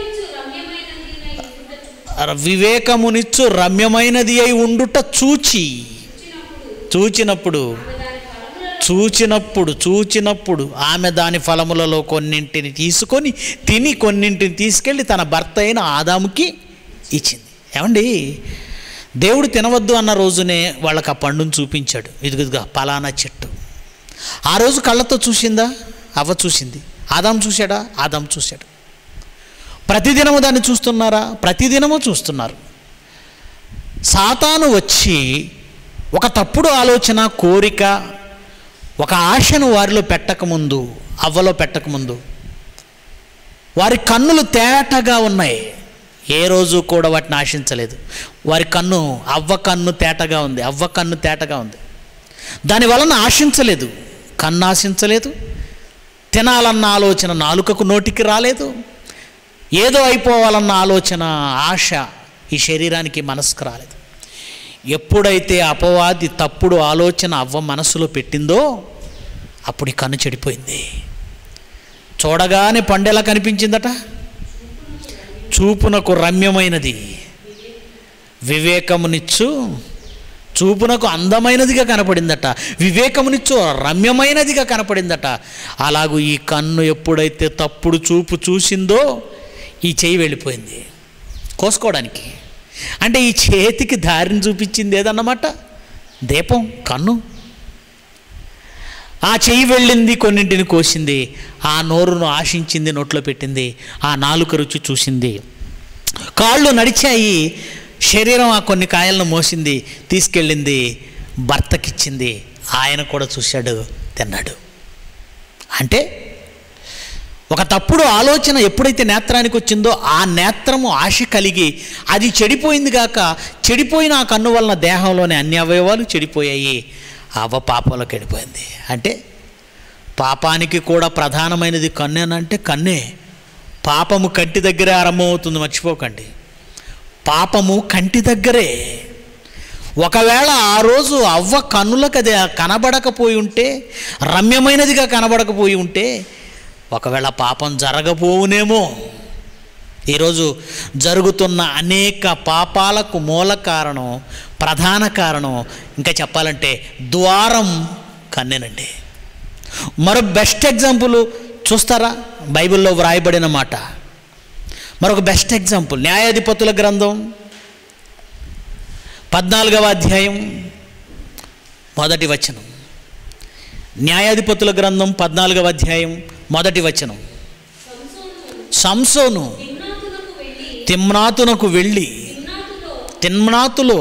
వివేకమిచ్చు రమ్యమైనది అయి ఉండుట వివేకమునిచ్చు రమ్యమైనది అయి ఉండుట చూచి చూచినప్పుడు చూచినప్పుడు ఆమె దాని ఫలములను చూచినప్పుడు చూచినప్పుడు ఆమె దాని ఫలములలో కొన్నింటిని తీసుకొని తిని కొన్నింటిని తీసుకెళ్ళి తన భర్త అయిన ఆదాముకి ఇచ్చింది ఏమండి దేవుడు తినవద్దు అన్న రోజునే వాళ్ళకి ఆ పండును చూపించాడు ఇదిగుదిగా పలానా చెట్టు ఆ రోజు కళ్ళతో చూసిందా అవ్వ చూసింది ఆదాం చూశాడా ఆదాం చూశాడు ప్రతిదినము దాన్ని చూస్తున్నారా ప్రతిదినము చూస్తున్నారు సాతాను వచ్చి ఒక తప్పుడు ఆలోచన కోరిక ఒక ఆశను వారిలో పెట్టకముందు అవ్వలో పెట్టకముందు వారి కన్నులు తేటగా ఉన్నాయి ఏ రోజు కూడా వాటిని ఆశించలేదు వారి కన్ను అవ్వ కన్ను తేటగా ఉంది అవ్వ కన్ను తేటగా ఉంది దాని వలన ఆశించలేదు కన్ను ఆశించలేదు తినాలన్న ఆలోచన నాలుకకు నోటికి రాలేదు ఏదో అయిపోవాలన్న ఆలోచన ఆశ ఈ శరీరానికి మనసుకు రాలేదు ఎప్పుడైతే అపవాది తప్పుడు ఆలోచన అవ్వ మనసులో పెట్టిందో అప్పుడు ఈ కన్ను చెడిపోయింది చూడగానే పండు ఎలా కనిపించిందట చూపునకు రమ్యమైనది వివేకమునిచ్చు చూపునకు అందమైనదిగా కనపడిందట వివేకమునిచ్చు రమ్యమైనదిగా కనపడిందట అలాగూ ఈ కన్ను ఎప్పుడైతే తప్పుడు చూపు చూసిందో ఈ చెయ్యి వెళ్ళిపోయింది కోసుకోవడానికి అంటే ఈ చేతికి దారిని చూపించింది ఏదన్నమాట దీపం కన్ను ఆ చెయ్యి వెళ్ళింది కొన్నింటిని కోసింది ఆ నోరును ఆశించింది నోట్లో పెట్టింది ఆ నాలుక రుచి చూసింది కాళ్ళు నడిచాయి శరీరం ఆ కొన్ని కాయలను మోసింది తీసుకెళ్ళింది భర్తకిచ్చింది ఆయన కూడా చూశాడు తిన్నాడు అంటే ఒక తప్పుడు ఆలోచన ఎప్పుడైతే నేత్రానికి వచ్చిందో ఆ నేత్రము ఆశ కలిగి అది చెడిపోయింది గాక చెడిపోయిన ఆ కన్ను వలన దేహంలోని అన్ని అవయవాలు చెడిపోయాయి అవ్వ పాపంలోకి వెళ్ళిపోయింది అంటే పాపానికి కూడా ప్రధానమైనది కన్నేనంటే కన్నే పాపము కంటి దగ్గరే ఆరంభమవుతుంది మర్చిపోకండి పాపము కంటి దగ్గరే ఒకవేళ ఆ రోజు అవ్వ కన్నులకు అది కనబడకపోయి ఉంటే రమ్యమైనదిగా కనబడకపోయి ఉంటే ఒకవేళ పాపం జరగపోవునేమో ఈరోజు జరుగుతున్న అనేక పాపాలకు మూల కారణం ప్రధాన కారణం ఇంకా చెప్పాలంటే ద్వారం కన్నెనండి మరో బెస్ట్ ఎగ్జాంపుల్ చూస్తారా బైబిల్లో వ్రాయబడిన మాట మరొక బెస్ట్ ఎగ్జాంపుల్ న్యాయాధిపతుల గ్రంథం పద్నాలుగవ అధ్యాయం మొదటి వచనం న్యాయాధిపతుల గ్రంథం పద్నాలుగవ అధ్యాయం మొదటి వచనం సంసోను తిమ్నాతునకు వెళ్ళి తిమ్నాతునకు వెళ్ళి తిమ్నాతులో తిమ్నాతులో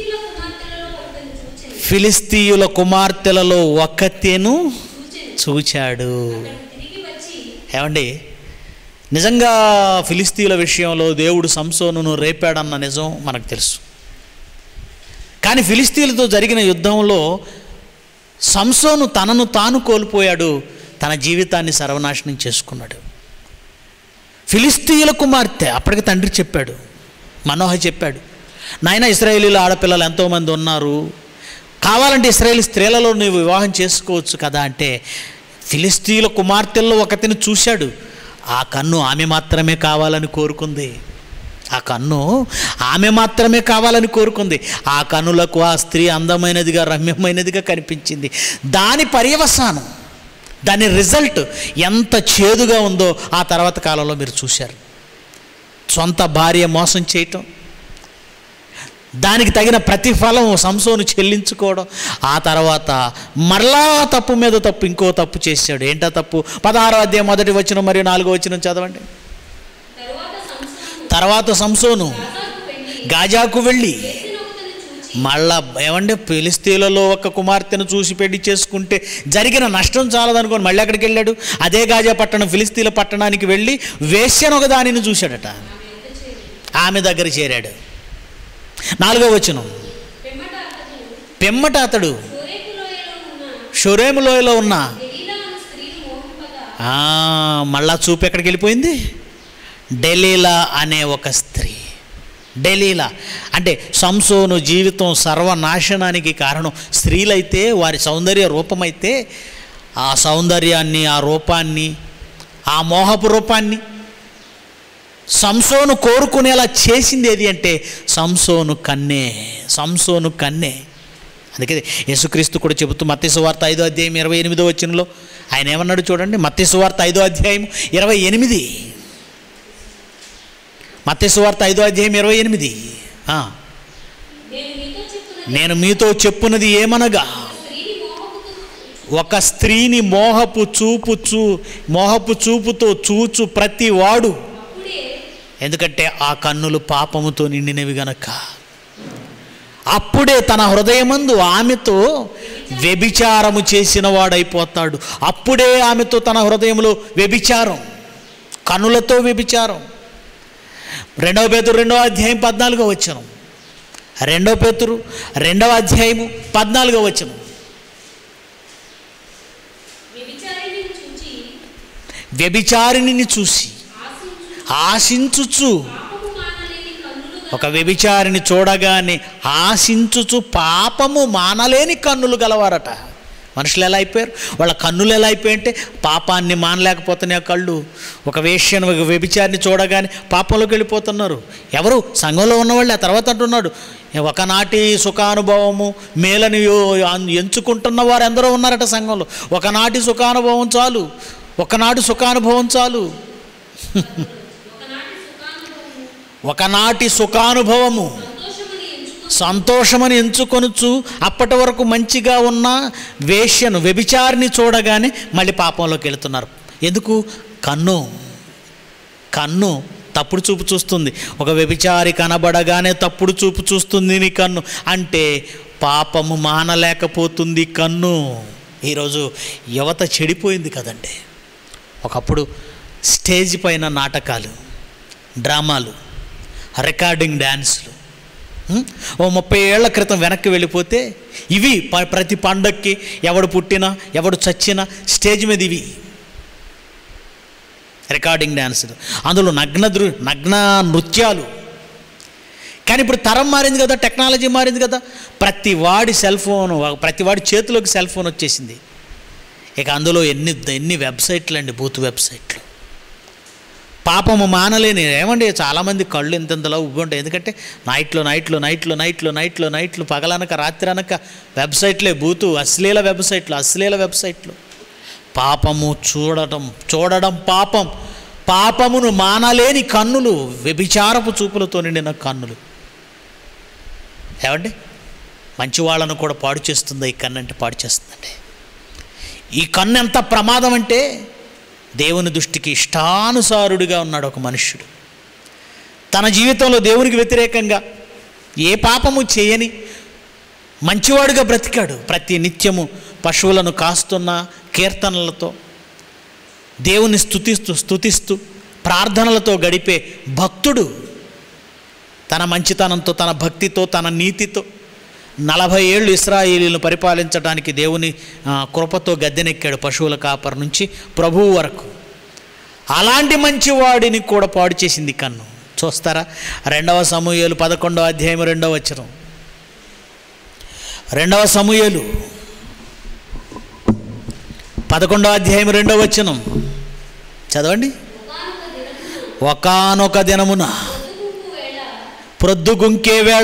ఫిలిస్తీన్ల కుమార్తెలలో ఒకతెను ఫిలిస్తీయుల కుమార్తెలలో ఒక్కతేను చూచెను చూచాడు అతడు తిరిగి వచ్చి ఏమండి నిజంగా ఫిలిస్తీన్ల విషయంలో దేవుడు సంసోనును రేపాడన్న నిజం మనకు తెలుసు కానీ ఫిలిస్తీన్లతో జరిగిన యుద్ధంలో సంసోను తనను తాను కోల్పోయాడు తన జీవితాన్ని సర్వనాశనం చేసుకున్నాడు ఫిలిస్తీయుల కుమార్తె అప్పటికి తండ్రి చెప్పాడు మనోహ చెప్పాడు నాయన ఇస్రాయేలీల ఆడపిల్లలు ఎంతోమంది ఉన్నారు కావాలంటే ఇస్రాయేలీ స్త్రీలలో నువ్వు వివాహం చేసుకోవచ్చు కదా అంటే ఫిలిస్తీయుల కుమార్తెల్లో ఒకతిని చూశాడు ఆ కన్ను ఆమె మాత్రమే కావాలని కోరుకుంది ఆ కన్ను ఆమె మాత్రమే కావాలని కోరుకుంది ఆ కన్నులకు ఆ స్త్రీ అందమైనదిగా రమ్యమైనదిగా కనిపించింది దాని పర్యవసానం దాని రిజల్ట్ ఎంత చేదుగా ఉందో ఆ తర్వాత కాలంలో మీరు చూశారు సొంత భార్య మోసం చేయటం దానికి తగిన ప్రతిఫలం సంసోను చెల్లించుకోవడం ఆ తర్వాత మరలా తప్పు మీద తప్పు ఇంకో తప్పు చేశాడు ఏంటా తప్పు పదహారో అధ్యాయం మొదటి వచ్చిన మరియు నాలుగో వచ్చిన చదవండి తరువాత సంసోను తర్వాత సంసోను గాజాకు వెళ్ళి గాజాకు వెళ్ళి వేసినొకతను చూచి మళ్ళా ఏమంటే ఫిలిస్తీన్లలో ఒక కుమార్తెను చూసి పెళ్లి చేసుకుంటే జరిగిన నష్టం చాలదనుకోని మళ్ళీ ఎక్కడికి వెళ్ళాడు అదే గాజా పట్టణం ఫిలిస్తీన్ల పట్టణానికి వెళ్ళి వేశ్యను ఒక దానిని చూశాడట ఆమె దగ్గర చేరాడు నాలుగో వచనం పిమ్మట అతడు పిమ్మట అతడు సోరేకు లోయలో ఉన్న షొరేము లోయలో ఉన్న దెలీలా అను స్త్రీని మోహంపగా ఆ, మళ్ళా చూపు ఎక్కడికి వెళ్ళిపోయింది డెలీలా అనే ఒక స్త్రీ డెలీలా అంటే సంసోను జీవితం సర్వనాశనానికి కారణం స్త్రీలైతే వారి సౌందర్య రూపమైతే ఆ సౌందర్యాన్ని ఆ రూపాన్ని ఆ మోహపు రూపాన్ని సంసోను కోరుకునేలా చేసింది ఏది అంటే సంసోను కన్నే సంసోను కన్నే అందుకే యేసుక్రీస్తు కూడా చెబుతూ మత్స్సు వార్త ఐదో అధ్యాయం ఇరవై ఎనిమిదో వచ్చినలో ఆయన ఏమన్నాడు చూడండి మత్స్సు వార్త ఐదో అధ్యాయం ఇరవై ఎనిమిది మత్స్సు వార్త ఐదో అధ్యాయం ఇరవై ఎనిమిది ఆ, నేను మీతో చెప్పున నేను మీతో చెప్పున్నది ఏమనగా స్త్రీని మోహపుతూ ఒక స్త్రీని మోహపు చూపు చూ మోహపు చూపుతో చూచు ప్రతి వాడు అప్పుడే ఎందుకంటే ఆ కన్నులు పాపముతో నిండినవి గనక అప్పుడే తన హృదయమందు ఆమెతో వ్యభిచారము చేసిన వాడైపోతాడు అప్పుడే ఆమెతో తన హృదయంలో వ్యభిచారం కన్నులతో వ్యభిచారం రెండవ పేతురు రెండవ అధ్యాయం పద్నాలుగో వచ్చనం రెండవ పేతురు రెండవ అధ్యాయము పద్నాలుగో వచ్చనం వ్యభిచారిణిని చూచి వ్యభిచారిణిని చూసి ఆశించు ఆశించుచు పాపము మానలేని కన్నులు ఒక వ్యభిచారిని చూడగానే ఆశించుచు పాపము మానలేని కన్నులు గలవారట మనుషులు ఎలా అయిపోయారు వాళ్ళ కన్నులు ఎలా అయిపోయాయంటే పాపాన్ని మానలేకపోతున్నాయి ఆ కళ్ళు ఒక వేష్యను ఒక వ్యభిచారిని చూడగానే పాపంలోకి వెళ్ళిపోతున్నారు ఎవరు సంఘంలో ఉన్నవాళ్ళు ఆ తర్వాత అంటున్నాడు ఒకనాటి సుఖానుభవము మేలని యో- ఎంచుకుంటున్న వారు ఎందరో ఉన్నారట సంఘంలో ఒకనాటి సుఖానుభవం చాలు ఒకనాటి సుఖానుభవం చాలు ఒకనాటి సుఖానుభవము ఒకనాటి సుఖానుభవము సంతోషమని ఎంచుకో సంతోషమని ఎంచుకొనుచు అప్పటి వరకు మంచిగా ఉన్న వేశ్యను వ్యభిచారిని చూడగానే మళ్ళీ పాపంలోకి వెళుతున్నారు ఎందుకు కన్ను కన్ను తప్పుడు చూపు చూస్తుంది ఒక వ్యభిచారి కనబడగానే తప్పుడు చూపు చూస్తుంది నీ కన్ను అంటే పాపము మానలేకపోతుంది కన్ను ఈరోజు యువత చెడిపోయింది కదండి ఒకప్పుడు స్టేజ్ పైన నాటకాలు డ్రామాలు రికార్డింగ్ డ్యాన్స్లు ఉం? ఓ ముప్పై ఏళ్ల క్రితం వెనక్కి వెళ్ళిపోతే ఇవి ప- ప్రతి పండక్కి ఎవడు పుట్టినా ఎవడు చచ్చినా స్టేజ్ మీద ఇవి రికార్డింగ్ డ్యాన్సులు అందులో నగ్న దృ నగ్న నృత్యాలు కానీ ఇప్పుడు తరం మారింది కదా టెక్నాలజీ మారింది కదా ప్రతి వాడి సెల్ ఫోన్ ప్రతి వాడి చేతిలోకి సెల్ ఫోన్ వచ్చేసింది ఇక అందులో ఎన్ని ఎన్ని వెబ్సైట్లు అండి బూత్ వెబ్సైట్లు పాపము మానలేని ఏమండి చాలామంది కళ్ళు ఇంతెంతలా ఉబ్బి ఉంటాయి ఎందుకంటే నైట్లో నైట్లో నైట్లో నైట్లో నైట్లో నైట్లు పగలనక రాత్రి అనక వెబ్సైట్లే బూతు అశ్లీల వెబ్సైట్లు అశ్లీల వెబ్సైట్లు పాపము చూడటం చూడడం పాపం పాపమును మానలేని కన్నులు వ్యభిచారపు చూపులతో నిండిన కన్నులు ఏమండి మంచి వాళ్ళను కూడా పాడు చేస్తుంది ఈ కన్ను అంటే పాడు చేస్తుందండి ఈ కన్ను ఎంత ప్రమాదం అంటే దేవుని దృష్టికి ఇష్టానుసారుడిగా ఉన్నాడు ఒక మనుష్యుడు తన జీవితంలో దేవునికి వ్యతిరేకంగా ఏ పాపము చేయని మంచివాడుగా బ్రతికాడు ప్రతి నిత్యము పశువులను కాస్తున్న కీర్తనలతో దేవుని స్తుతిస్తూ స్తుతిస్తూ ప్రార్థనలతో గడిపే భక్తుడు తన మంచితనంతో తన భక్తితో తన నీతితో నలభై ఏళ్ళు ఇస్రాయేలీలను పరిపాలించడానికి దేవుని ఆ, కృపతో గద్దెనెక్కాడు పశువుల కాపర్ నుంచి ప్రభువు వరకు అలాంటి మంచివాడిని కూడా పాడు చేసింది కన్ను చూస్తారా రెండవ సమూహలు పదకొండవ అధ్యాయం రెండవ వచనం రెండవ సమూహలు పదకొండవ అధ్యాయం రెండవ వచనం చదవండి ఒకానొక దినమున ఒకానొక దినమున పొద్దుగుంకు వేళ ప్రొద్దుగుంకే వేళ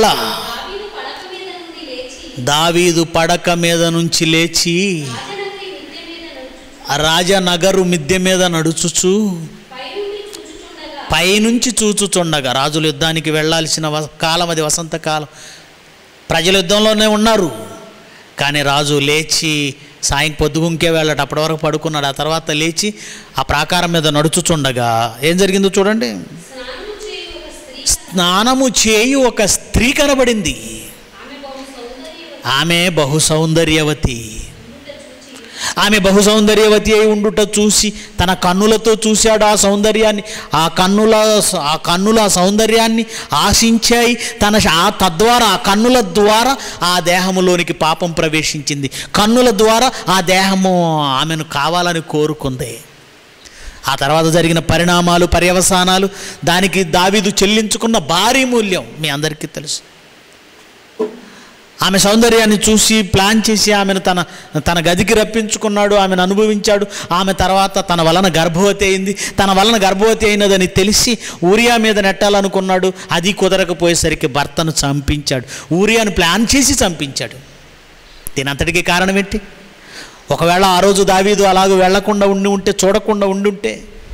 దావీదు పడక మీద నుండి లేచి దావీదు పడక మీద నుంచి లేచి రాజనగరి మిద్దె మీద నడుచు రాజనగరు మిద్దె మీద నడుచుచు పైనుండి చూచుచుండగా పైనుంచి చూచుచుండగా రాజులు యుద్ధానికి వెళ్ళాల్సిన వ- కాలం అది వసంతకాలం ప్రజలు యుద్ధంలోనే ఉన్నారు కానీ రాజు లేచి సాయం పొద్దుగుంకే వెళ్ళాడు అప్పటి వరకు పడుకున్నాడు ఆ తర్వాత లేచి ఆ ప్రాకారం మీద నడుచుచుండగా ఏం జరిగిందో చూడండి స్నానము చేయు ఒక స్త్రీ స్నానము చేయు ఒక స్త్రీ కనబడింది ఆమె బహు సౌందర్యవతి ఆమె బహు సౌందర్యవతి ఉండుట చూచి ఆమె బహు సౌందర్యవతి అయి ఉండుట చూసి తన కన్నులతో చూశాడు ఆ సౌందర్యాన్ని ఆ కన్నుల ఆ కన్నుల ఆ సౌందర్యాన్ని ఆశించాయి తన ఆ తద్వారా ఆ కన్నుల ద్వారా ఆ దేహములోనికి పాపం ప్రవేశించింది కన్నుల ద్వారా ఆ దేహము ఆమెను కావాలని కోరుకుంది ఆ తర్వాత జరిగిన పరిణామాలు పర్యవసానాలు దానికి దావీదు చెల్లించుకున్న భారీ మూల్యం మీ అందరికీ తెలుసు ఆమె సౌందర్యాన్ని చూసి ప్లాన్ చేసి ఆమెను తన తన గదికి రప్పించుకున్నాడు ఆమెను అనుభవించాడు ఆమె తర్వాత తన వలన గర్భవతి అయింది తన వలన గర్భవతి అయినదని తెలిసి ఊరియా మీద నెట్టాలనుకున్నాడు అది కుదరకపోయేసరికి భర్తను చంపించాడు ఊరియాను ప్లాన్ చేసి చంపించాడు దీనంతటికీ కారణం ఏంటి ఒకవేళ ఆ రోజు దావీదు అలాగ వెళ్లకుండా ఉండి ఉంటే చూడకుండా ఉండుంటే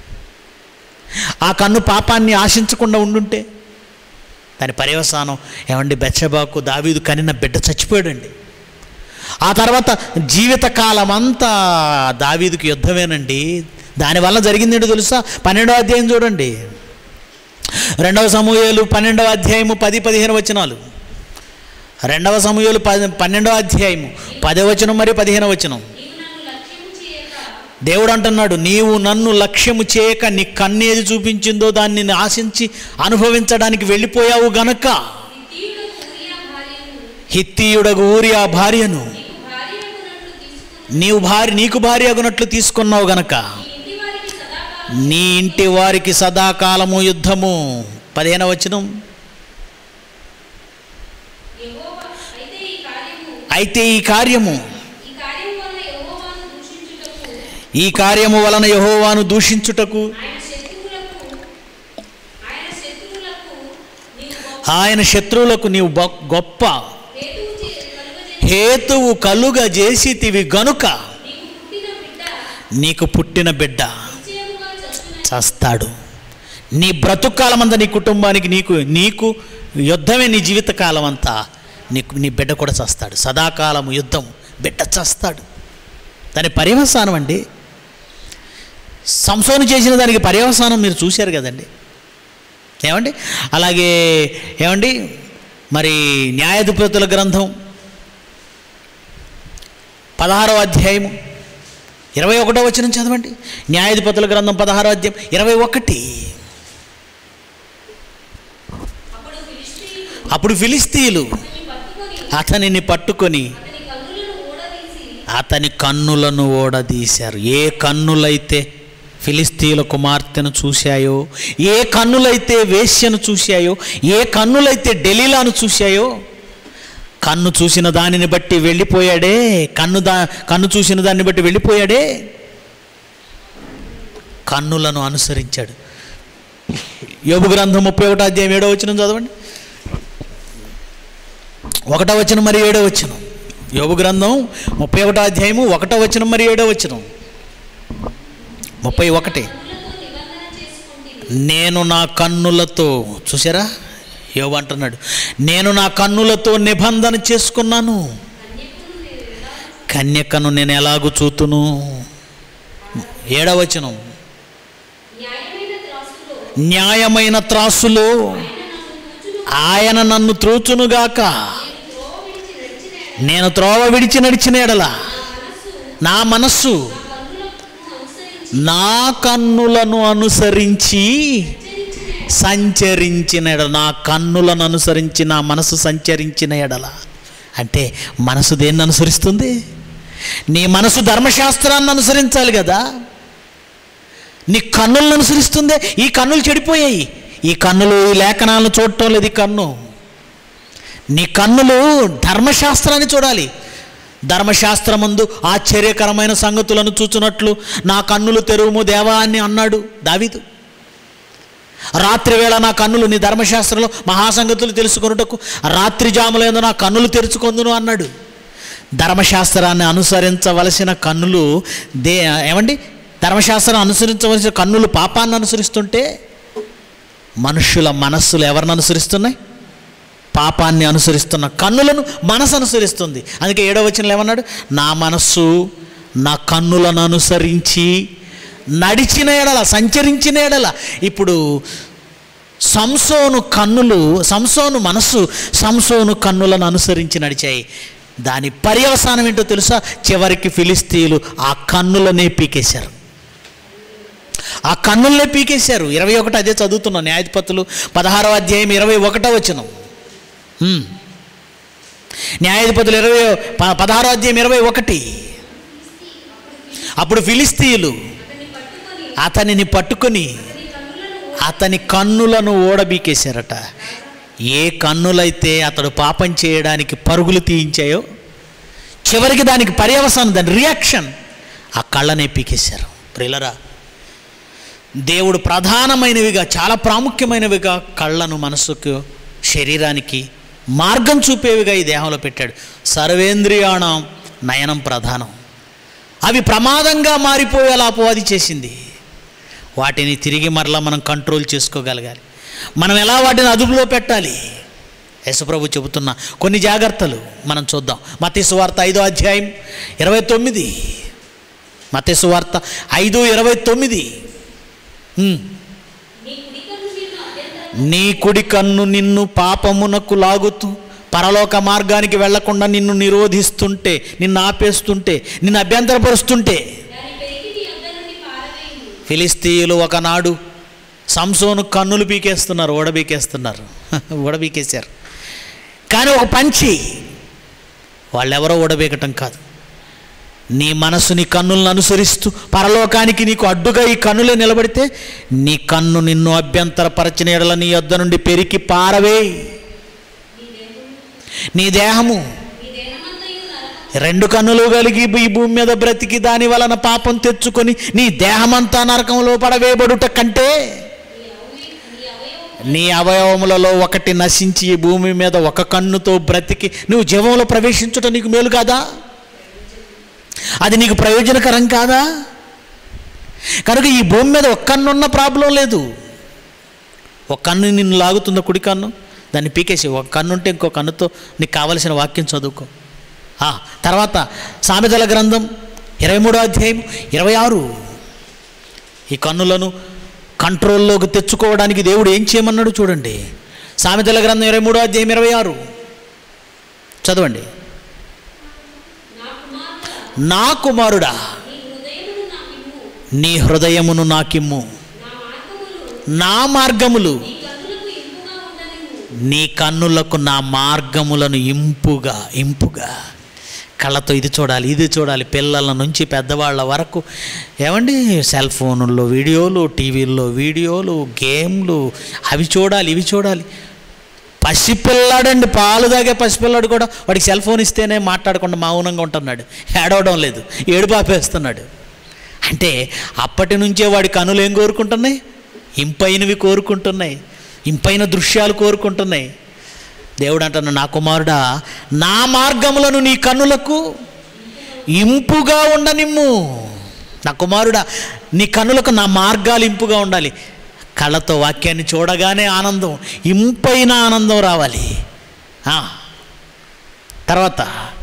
ఆ కన్ను పాపాన్ని ఆశించకుండా ఉండుంటే దాని పర్యవసానం ఏమండి బెచ్చబాకు దావీదు కనిన బిడ్డ చచ్చిపోయాడండి ఆ తర్వాత జీవితకాలం అంతా దావీదుకి యుద్ధమేనండి దానివల్ల జరిగిందేంటో తెలుసా పన్నెండవ అధ్యాయం చూడండి రెండవ సమూహాలు పన్నెండవ అధ్యాయము పది పదిహేను వచనాలు రెండవ సమూహాలు పది పన్నెండవ అధ్యాయము పదో వచనం మరియు పదిహేను వచనం నీవు నన్ను లక్ష్యము చేయక దేవుడు అంటున్నాడు నీవు నన్ను లక్ష్యము చేయక నీ కన్నేది చూపించిందో దాన్ని ఆశించి అనుభవించడానికి వెళ్ళిపోయావు గనక హిత్తీయుడకు ఊరియా భార్యను హిత్తీయుడకు ఊరి ఆ భార్యను నీకు భార్య నీవు భార్య నీకు అగునట్లు తీసుకుని భార్య అగునట్లు తీసుకున్నావు గనక నీ ఇంటి వారికి సదాకాలం నీ ఇంటి వారికి సదాకాలము యుద్ధము పదిహేన వచనం యెహోవా అయితే ఈ కార్యము అయితే ఈ కార్యము ఈ కార్యం వలన యెహోవాను దూషించుటకు ఈ కార్యము వలన యహోవాను దూషించుటకు ఆయన శత్రువులకు ఆయన శత్రువులకు నీవు గొప్ప ఆయన శత్రువులకు నీవు బొ- గొప్ప హేతువు చే- కలుగజేసి హేతువు కలుగ చేసితివి గనుక నీకు పుట్టిన బిడ్డ నీకు పుట్టిన బిడ్డ నిశ్చయముగా చచ్చున చస్తాడు నీ బ్రతుకాలం అంతా నీ కుటుంబానికి నీకు నీకు యుద్ధమే నీ జీవితకాలం అంతా నీకు నీ బిడ్డ కూడా చస్తాడు సదాకాలం యుద్ధం బిడ్డ చస్తాడు దాని పర్యవసానం అండి సంసోను చేసిన దానికి పర్యవసానం మీరు చూశారు కదండి ఏమండి అలాగే ఏమండి మరి న్యాయాధిపతుల గ్రంథం పదహారవ అధ్యాయము ఇరవై ఒకటో వచ్చిన చదవండి న్యాయాధిపతుల గ్రంథం పదహారో అధ్యాయం ఇరవై ఒకటి అప్పుడు ఫిలిష్తీయులు అప్పుడు ఫిలిస్తీయులు అతన్ని పట్టుకొని అతనిని పట్టుకొని అతని కన్నులను ఊడదీసి అతని కన్నులను ఓడదీశారు ఏ కన్నులైతే ఫిలిస్తీన్ల కుమార్తెను చూశాయో ఏ కన్నులైతే వేశ్యను చూశాయో ఏ కన్నులైతే డెలీలాను చూశాయో కన్ను చూసిన దానిని బట్టి వెళ్ళిపోయాడే కన్ను దా కన్ను చూసిన దాన్ని బట్టి వెళ్ళిపోయాడే కన్నులను అనుసరించాడు యోబు గ్రంథం ముప్పై ఒకటో అధ్యాయం ఏడో వచ్చిన చదవండి ఒకటో వచ్చిన మరి ఏడో వచ్చిన యోబు గ్రంథం ముప్పై ఒకటో అధ్యాయము ఒకటో వచ్చిన మరి ఏడో వచ్చిన ముప్పై ఒకటి నేను నా కన్నులతో చూసారా యోబు అంటున్నాడు నేను నా కన్నులతో నిబంధన చేసుకున్నాను కన్యకను నేను ఎలాగూ చూతును ఏడవచనం న్యాయమైన త్రాసులో న్యాయమైన త్రాసులో ఆయన నన్ను త్రోచునుగాక త్రోవ విడిచి నడిచిన నేను త్రోవ విడిచి నడిచిన ఎడల నా మనస్సు కన్నులను అనుసరించి నా కన్నులను అనుసరించి సంచరించిన ఎడల నా కన్నులను అనుసరించి నా మనసు సంచరించిన ఎడల అంటే మనసు దేన్ని అనుసరిస్తుంది నీ మనసు ధర్మశాస్త్రాన్ని అనుసరించాలి కదా నీ కన్నులను అనుసరిస్తుందే ఈ కన్నులు చెడిపోయాయి ఈ కన్నులు ఈ లేఖనాలను చూడటం లేదు ఈ కన్ను నీ కన్నులు ధర్మశాస్త్రాన్ని చూడాలి ధర్మశాస్త్రమందు ఆశ్చర్యకరమైన సంగతులను చూచున్నట్లు నా కన్నులు తెరువుము దేవా అని అన్నాడు దావీదు రాత్రి వేళ నా కన్నులు నీ ధర్మశాస్త్రంలో మహాసంగతులు తెలుసుకొనుటకు రాత్రి జాములందు నా కన్నులు తెరుచుకొందును అన్నాడు ధర్మశాస్త్రాన్ని అనుసరించవలసిన కన్నులు దే ఏమండి ధర్మశాస్త్రం అనుసరించవలసిన కన్నులు పాపాన్ని అనుసరిస్తుంటే మనుషుల మనస్సులు ఎవరిని అనుసరిస్తున్నాయి పాపాన్ని అనుసరిస్తున్న కన్నులను మనసు అనుసరిస్తుంది అందుకే ఏడవ వచనంలో ఏమన్నాడు నా మనస్సు నా కన్నులను అనుసరించి నడిచిన ఎడల సంచరించిన ఎడల ఇప్పుడు సంసోను కన్నులు సంసోను మనస్సు సంసోను కన్నులను అనుసరించి నడిచాయి దాని పర్యవసానం ఏంటో తెలుసా చివరికి ఫిలిస్తీన్లు ఆ కన్నులనే పీకేశారు ఆ కన్నులనే పీకేశారు ఇరవై ఒకటి అదే చదువుతున్నాం న్యాయధిపతులు పదహారో అధ్యాయం ఇరవై ఒకటో వచనం హ్మ్. న్యాయాధిపతులు ఇరవై ప- పదహారో అధ్యాయం ఇరవై ఒకటి అప్పుడు ఫిలిస్తీయులు అతనిని పట్టుకొని అతని కన్నులను ఓడబీకేశారట ఏ కన్నులైతే అతడు పాపం చేయడానికి పరుగులు తీయించాయో చివరికి దానికి పర్యవసానం దాని రియాక్షన్ ఆ కళ్ళనే పీకేశారు ప్రిలరా దేవుడు ప్రధానమైనవిగా చాలా ప్రాముఖ్యమైనవిగా కళ్ళను మనసుకు శరీరానికి మార్గం చూపేవిగా ఈ దేహంలో పెట్టాడు సర్వేంద్రియాణం నయనం ప్రధానం అవి ప్రమాదంగా మారిపోయేలా అపవాది చేసింది వాటిని తిరిగి మరలా మనం కంట్రోల్ చేసుకోగలగాలి మనం ఎలా వాటిని అదుపులో పెట్టాలి యశుప్రభు చెబుతున్న కొన్ని జాగ్రత్తలు మనం చూద్దాం మతీసు వార్త ఐదో అధ్యాయం ఇరవై తొమ్మిది మతీసు వార్త ఐదు ఇరవై తొమ్మిది హ్మ్. నీ కుడి కన్ను నిన్ను అభ్యంతరం నీ కుడి కన్ను నిన్ను పాపమునకు లాగుతూ పరలోక మార్గానికి వెళ్లకుండా నిన్ను నిరోధిస్తుంటే నిన్ను ఆపేస్తుంటే నిన్ను అభ్యంతరపరుస్తుంటే దాని పెరిగి నీ యొద్ద నుండి పారవేయుము ఫిలిస్తీయులు ఒకనాడు సంసోను కన్నులు పీకేస్తున్నారు ఓడబీకేస్తున్నారు ఓడబీకేశారు కానీ ఒక పంచి వాళ్ళెవరో ఓడబీకటం కాదు నీ మనసు నీ కన్నులను అనుసరిస్తూ పరలోకానికి నీకు అడ్డుగా ఈ కన్నులే నిలబడితే నీ కన్ను నిన్ను అభ్యంతరపరచిన ఎడల నీ యొద్ద నుండి పెరికి పారవే నీ దేహము నీ దేహమంతయు నరకం రెండు కన్నులు కలిగి ఈ భూమి మీద బ్రతికి దాని వలన పాపం తెచ్చుకొని నీ దేహమంతా నరకంలో పడవేయబడుట కంటే నీ అవయవములలో ఒకటి నశించి ఈ భూమి మీద ఒక కన్నుతో బ్రతికి నువ్వు జీవంలో ప్రవేశించుట నీకు మేలు కాదా అది నీకు ప్రయోజనకరం కాదా కనుక ఈ భూమి మీద ఒక కన్ను ఉన్న ప్రాబ్లం లేదు ఒక కన్ను నిన్ను లాగుతుందా కుడి కన్ను దాన్ని పీకేసి ఒక కన్ను ఉంటే ఇంకో కన్నుతో నీకు కావలసిన వాక్యం చదువుకో ఆ, తర్వాత సామెతల గ్రంథం ఇరవై మూడో అధ్యాయం ఇరవై ఆరు ఈ కన్నులను కంట్రోల్లోకి తెచ్చుకోవడానికి దేవుడు ఏం చేయమన్నాడు చూడండి సామెతల గ్రంథం ఇరవై మూడో అధ్యాయం ఇరవై ఆరు చదవండి నా కుమారుడా నా కుమారుడా నీ హృదయమును నీ హృదయమును నాకిమ్ము నాకిమ్ము నా మార్గములు నా మార్గములు నీ కన్నులకు ఇంపుగా ఉండనివ్వు నీ కన్నులకు నా మార్గములను ఇంపుగా ఇంపుగా కళ్ళతో ఇది చూడాలి ఇది చూడాలి పిల్లల నుంచి పెద్దవాళ్ళ వరకు ఏమండి సెల్ ఫోనుల్లో వీడియోలు టీవీల్లో వీడియోలు గేమ్లు అవి చూడాలి ఇవి చూడాలి పసిపిల్లాడండి పాలు తాగే పసిపిల్లాడు కూడా వాడికి సెల్ ఫోన్ ఇస్తేనే మాట్లాడకుండా మౌనంగా ఉంటున్నాడు ఏడవడం లేదు ఏడుపు ఆపేస్తున్నాడు అంటే అప్పటి నుంచే వాడి కనులు ఏం కోరుకుంటున్నాయి ఇంపైనవి కోరుకుంటున్నాయి ఇంపైన దృశ్యాలు కోరుకుంటున్నాయి దేవుడు అంటున్నాడు నా కుమారుడా నా మార్గములను నీ కన్నులకు ఇంపుగా ఉండనిమ్ము నా కుమారుడా నీ కన్నులకు నా మార్గాలు ఇంపుగా ఉండాలి కళ్ళతో వాక్యాన్ని చూడగానే ఆనందం ఇంపైన ఆనందం రావాలి ఆ. తర్వాత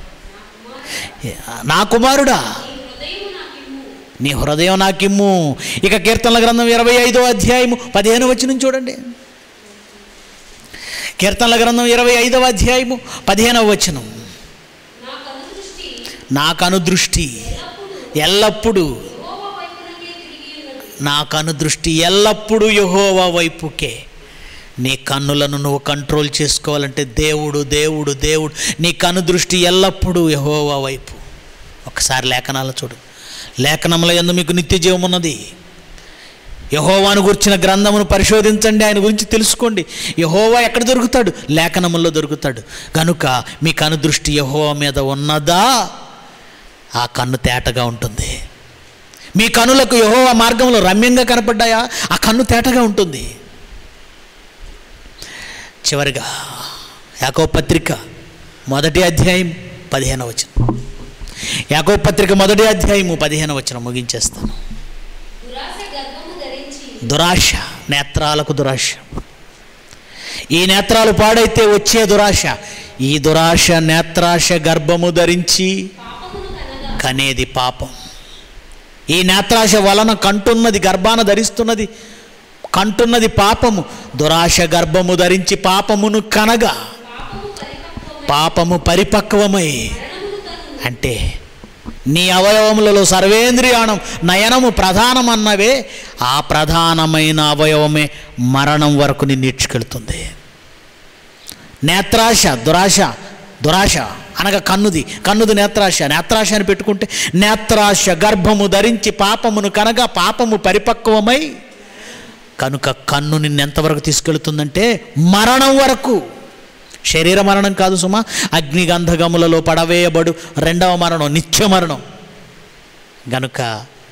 నా కుమారుడా నీ హృదయం నాకిమ్ము ఇక కీర్తనల గ్రంథం ఇరవై ఐదో అధ్యాయము పదిహేను వచ్చిన చూడండి కీర్తనల గ్రంథం ఇరవై ఐదవ అధ్యాయము పదిహేనవ వచనం నా కనుదృష్టి నాకు అనుదృష్టి ఎల్లప్పుడూ యెహోవా వైపునకే తిరిగి ఉన్నది నాకు అనుదృష్టి ఎల్లప్పుడూ యహోవా వైపుకే నీ కన్నులను నువ్వు కంట్రోల్ చేసుకోవాలంటే దేవుడు దేవుడు దేవుడు నీ కనుదృష్టి ఎల్లప్పుడూ యహోవా వైపు ఒకసారి లేఖనాలు చూడు లేఖనముల యందు మీకు నిత్య జీవం ఉన్నది యహోవాను గురించిన గ్రంథమును పరిశోధించండి ఆయన గురించి తెలుసుకోండి యహోవా ఎక్కడ దొరుకుతాడు లేఖనముల్లో దొరుకుతాడు కనుక మీ కనుదృష్టి యహోవా మీద ఉన్నదా ఆ కన్ను తేటగా ఉంటుంది మీ కనులకు యహోవా మార్గంలో రమ్యంగా కనపడ్డాయా ఆ కన్ను తేటగా ఉంటుంది చివరిగా యాకో పత్రిక మొదటి అధ్యాయం పదిహేను వచనం యాకో పత్రిక మొదటి అధ్యాయము పదిహేను వచనం ముగించేస్తాను దురాశ గర్భము ధరించి దురాశ నేత్రాలకు దురాశ ఈ నేత్రాలు పాడైతే వచ్చే దురాశ ఈ దురాశ నేత్రాశ గర్భము ధరించి పాపమును కనగా కనేది పాపం ఈ నేత్రాశ వలన కంటున్నది గర్భాన ధరిస్తున్నది కంటున్నది పాపము దురాశ గర్భము ధరించి పాపమును కనగా పాపము పరిపక్వమై పాపము పరిపక్వమై మరణమును తను అంటే నీ అవయవములలో సర్వేంద్రియాణం నయనము ప్రధానమన్నవే ఆ ప్రధానమైన అవయవమే మరణం వరకు నిన్ను ఈడ్చుకెళ్తుంది నేత్రాశ దురాశ దురాశ అనగా కన్నుది కన్నుది నేత్రాశ నేత్రాశ అని పెట్టుకుంటే నేత్రాశ గర్భము ధరించి పాపమును కనగా పాపము పరిపక్వమై కనుక కన్ను నిన్ను ఎంతవరకు తీసుకెళ్తుందంటే మరణం వరకు శరీర మరణం కాదు సుమా అగ్నిగంధగములలో పడవేయబడు రెండవ మరణం నిత్య మరణం గనుక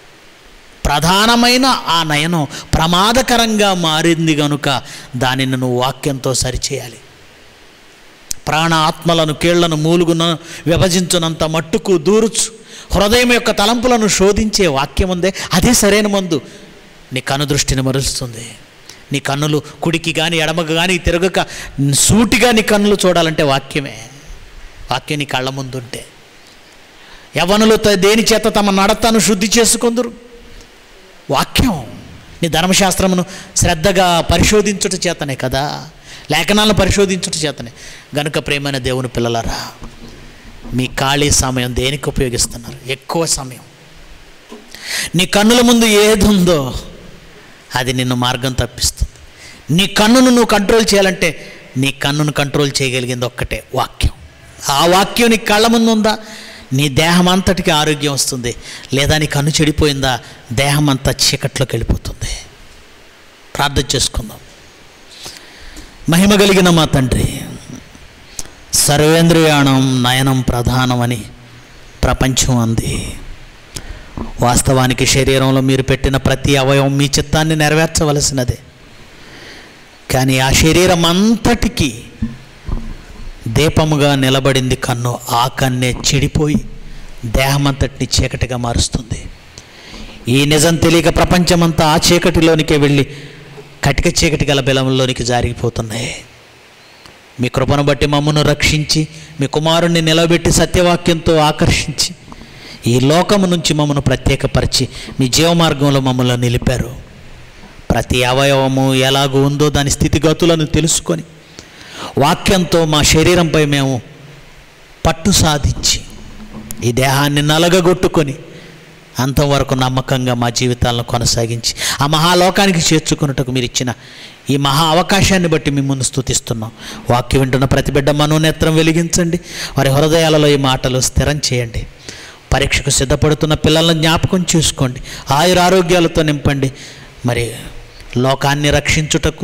ప్రధానమైన ఆ నయనం ప్రమాదకరంగా మారింది గనుక దానిని నువ్వు వాక్యంతో సరిచేయాలి ప్రాణ ఆత్మలను కీళ్లను మూలుగున విభజించునంత మట్టుకు దూరుచు హృదయం యొక్క తలంపులను శోధించే వాక్యం ఉందే అదే సరైన మందు నీ కను దృష్టిని మరుస్తుంది నీ కన్నులు కుడికి కానీ ఎడమకు కానీ తిరగక సూటిగా నీ కన్నులు చూడాలంటే వాక్యమే వాక్యం నీ కళ్ళ ముందుంటే యవనులు త- దేని చేత తమ నడతను శుద్ధి చేసుకుందరు వాక్యం నీ ధర్మశాస్త్రమును శ్రద్ధగా పరిశోధించుట చేతనే కదా లేఖనాలను పరిశోధించుట చేతనే గనుక ప్రేమైన దేవుని పిల్లలరా మీ ఖాళీ సమయం దేనికి ఉపయోగిస్తున్నారు ఎక్కువ సమయం నీ కన్నుల ముందు ఏది ఉందో అది నిన్ను మార్గం తప్పిస్తుంది నీ కన్నును నువ్వు కంట్రోల్ చేయాలంటే నీ కన్నును కంట్రోల్ చేయగలిగింది ఒక్కటే వాక్యం ఆ వాక్యం నీ కళ్ళ ముందు ఉందా నీ దేహం అంతటికి ఆరోగ్యం వస్తుంది లేదా నీ కన్ను చెడిపోయిందా దేహం అంతా చీకట్లోకి వెళ్ళిపోతుంది ప్రార్థన చేసుకుందాం మహిమ కలిగిన మా తండ్రి సర్వేంద్రియాణం నయనం ప్రధానమని ప్రపంచం అంది వాస్తవానికి శరీరంలో మీరు పెట్టిన ప్రతి అవయవం మీ చిత్తాన్ని నెరవేర్చవలసినదే కానీ ఆ శరీరం అంతటికీ దీపముగా నిలబడింది కన్ను ఆ కన్నే చెడిపోయి దేహమంతటిని చీకటిగా మారుస్తుంది ఈ నిజం తెలియక ప్రపంచమంతా ఆ చీకటిలోనికే వెళ్ళి కటిక చీకటి గల బెలంలోనికి జారిపోతున్నాయి మీ కృపను బట్టి మమ్మను రక్షించి మీ కుమారుణ్ణి నిలబెట్టి సత్యవాక్యంతో ఆకర్షించి ఈ లోకము నుంచి మమ్మను ప్రత్యేకపరిచి మీ జీవమార్గంలో మమ్మల్ని నిలిపారు ప్రతి అవయవము ఎలాగూ ఉందో దాని స్థితిగతులను తెలుసుకొని వాక్యంతో మా శరీరంపై మేము పట్టు సాధించి ఈ దేహాన్ని నలగగొట్టుకొని అంతవరకు నమ్మకంగా మా జీవితాలను కొనసాగించి ఆ మహాలోకానికి చేర్చుకున్నట్టుకు మీరు ఇచ్చిన ఈ మహా అవకాశాన్ని బట్టి మీ ముందు స్థుతిస్తున్నాం వాక్యం వింటున్న ప్రతి బిడ్డ మనోనేత్రం వెలిగించండి వారి హృదయాలలో ఈ మాటలు స్థిరం చేయండి పరీక్షకు సిద్ధపడుతున్న పిల్లలను జ్ఞాపకం చేసుకోండి ఆయురారోగ్యాలతో నింపండి మరి లోకాన్ని రక్షించుటకు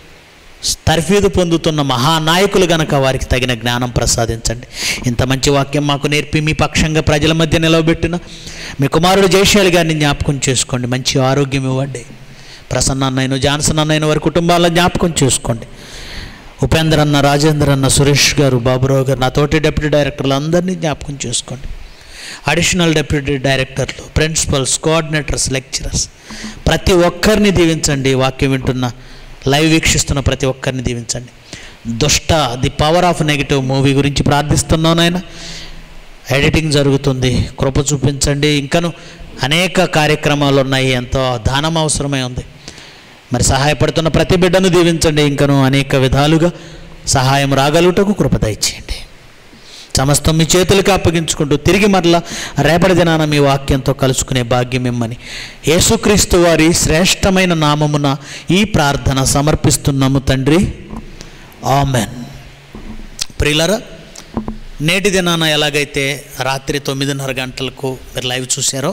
తర్ఫీదు పొందుతున్న మహానాయకులు గనక వారికి తగిన జ్ఞానం ప్రసాదించండి ఇంత మంచి వాక్యం మాకు నేర్పి మీ పక్షంగా ప్రజల మధ్య నిలవబెట్టిన మీ కుమారుడు జయశాలి గారిని జ్ఞాపకం చేసుకోండి మంచి ఆరోగ్యం ఇవ్వండి ప్రసన్న అన్నయ్యను జాన్సన్ అన్నయ్యను వారి కుటుంబాలను జ్ఞాపకం చేసుకోండి ఉపేంద్ర అన్న రాజేంద్ర అన్న సురేష్ గారు బాబురావు గారు నా తోటి డిప్యూటీ డైరెక్టర్లు అందరినీ జ్ఞాపకం చేసుకోండి అడిషనల్ డిప్యూటీ డైరెక్టర్లు ప్రిన్సిపల్స్ కోఆర్డినేటర్స్ లెక్చరర్స్ ప్రతి ఒక్కరిని దీవించండి వాక్యం వింటున్న లైవ్ వీక్షిస్తున్న ప్రతి ఒక్కరిని దీవించండి దుష్ట the power of negative movie గురించి ప్రార్థిస్తున్నాను నాయన ఎడిటింగ్ జరుగుతుంది కృప చూపించండి ఇంకను అనేక కార్యక్రమాలు ఉన్నాయి ఎంతో దానం అవసరమై ఉంది మరి సహాయపడుతున్న ప్రతి బిడ్డను దీవించండి ఇంకను అనేక విధాలుగా సహాయం రాగలుగుటకు కృప దయచేయండి సమస్తం మీ చేతులకు అప్పగించుకుంటూ తిరిగి మరలా రేపటి దినాన మీ వాక్యంతో కలుసుకునే భాగ్యం ఇమ్మని యేసుక్రీస్తు వారి శ్రేష్టమైన నామమున ఈ ప్రార్థన సమర్పిస్తున్నాము తండ్రి ఆమెన్ ప్రియులరా నేటి దినాన ఎలాగైతే రాత్రి తొమ్మిదిన్నర గంటలకు మీరు లైవ్ చూశారో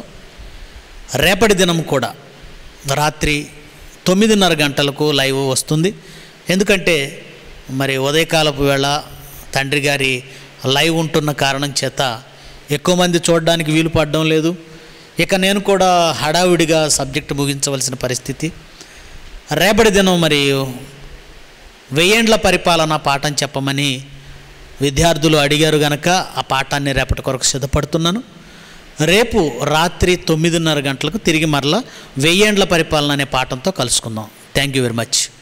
రేపటి దినం కూడా రాత్రి తొమ్మిదిన్నర గంటలకు లైవ్ వస్తుంది ఎందుకంటే మరి ఉదయకాలపు వేళ తండ్రి గారి లైవ్ ఉంటున్న కారణం చేత ఎక్కువ మంది చూడడానికి వీలు పడడం లేదు ఇక నేను కూడా హడావిడిగా సబ్జెక్ట్ ముగించవలసిన పరిస్థితి రేపటి దినం మరి వెయ్యేండ్ల పరిపాలన పాఠం చెప్పమని విద్యార్థులు అడిగారు గనక ఆ పాఠాన్ని రేపటి కొరకు సిద్ధపడుతున్నాను రేపు రాత్రి తొమ్మిదిన్నర గంటలకు తిరిగి మరలా వెయ్యేండ్ల పరిపాలన అనే పాఠంతో కలుసుకుందాం థ్యాంక్ యూ వెరీ మచ్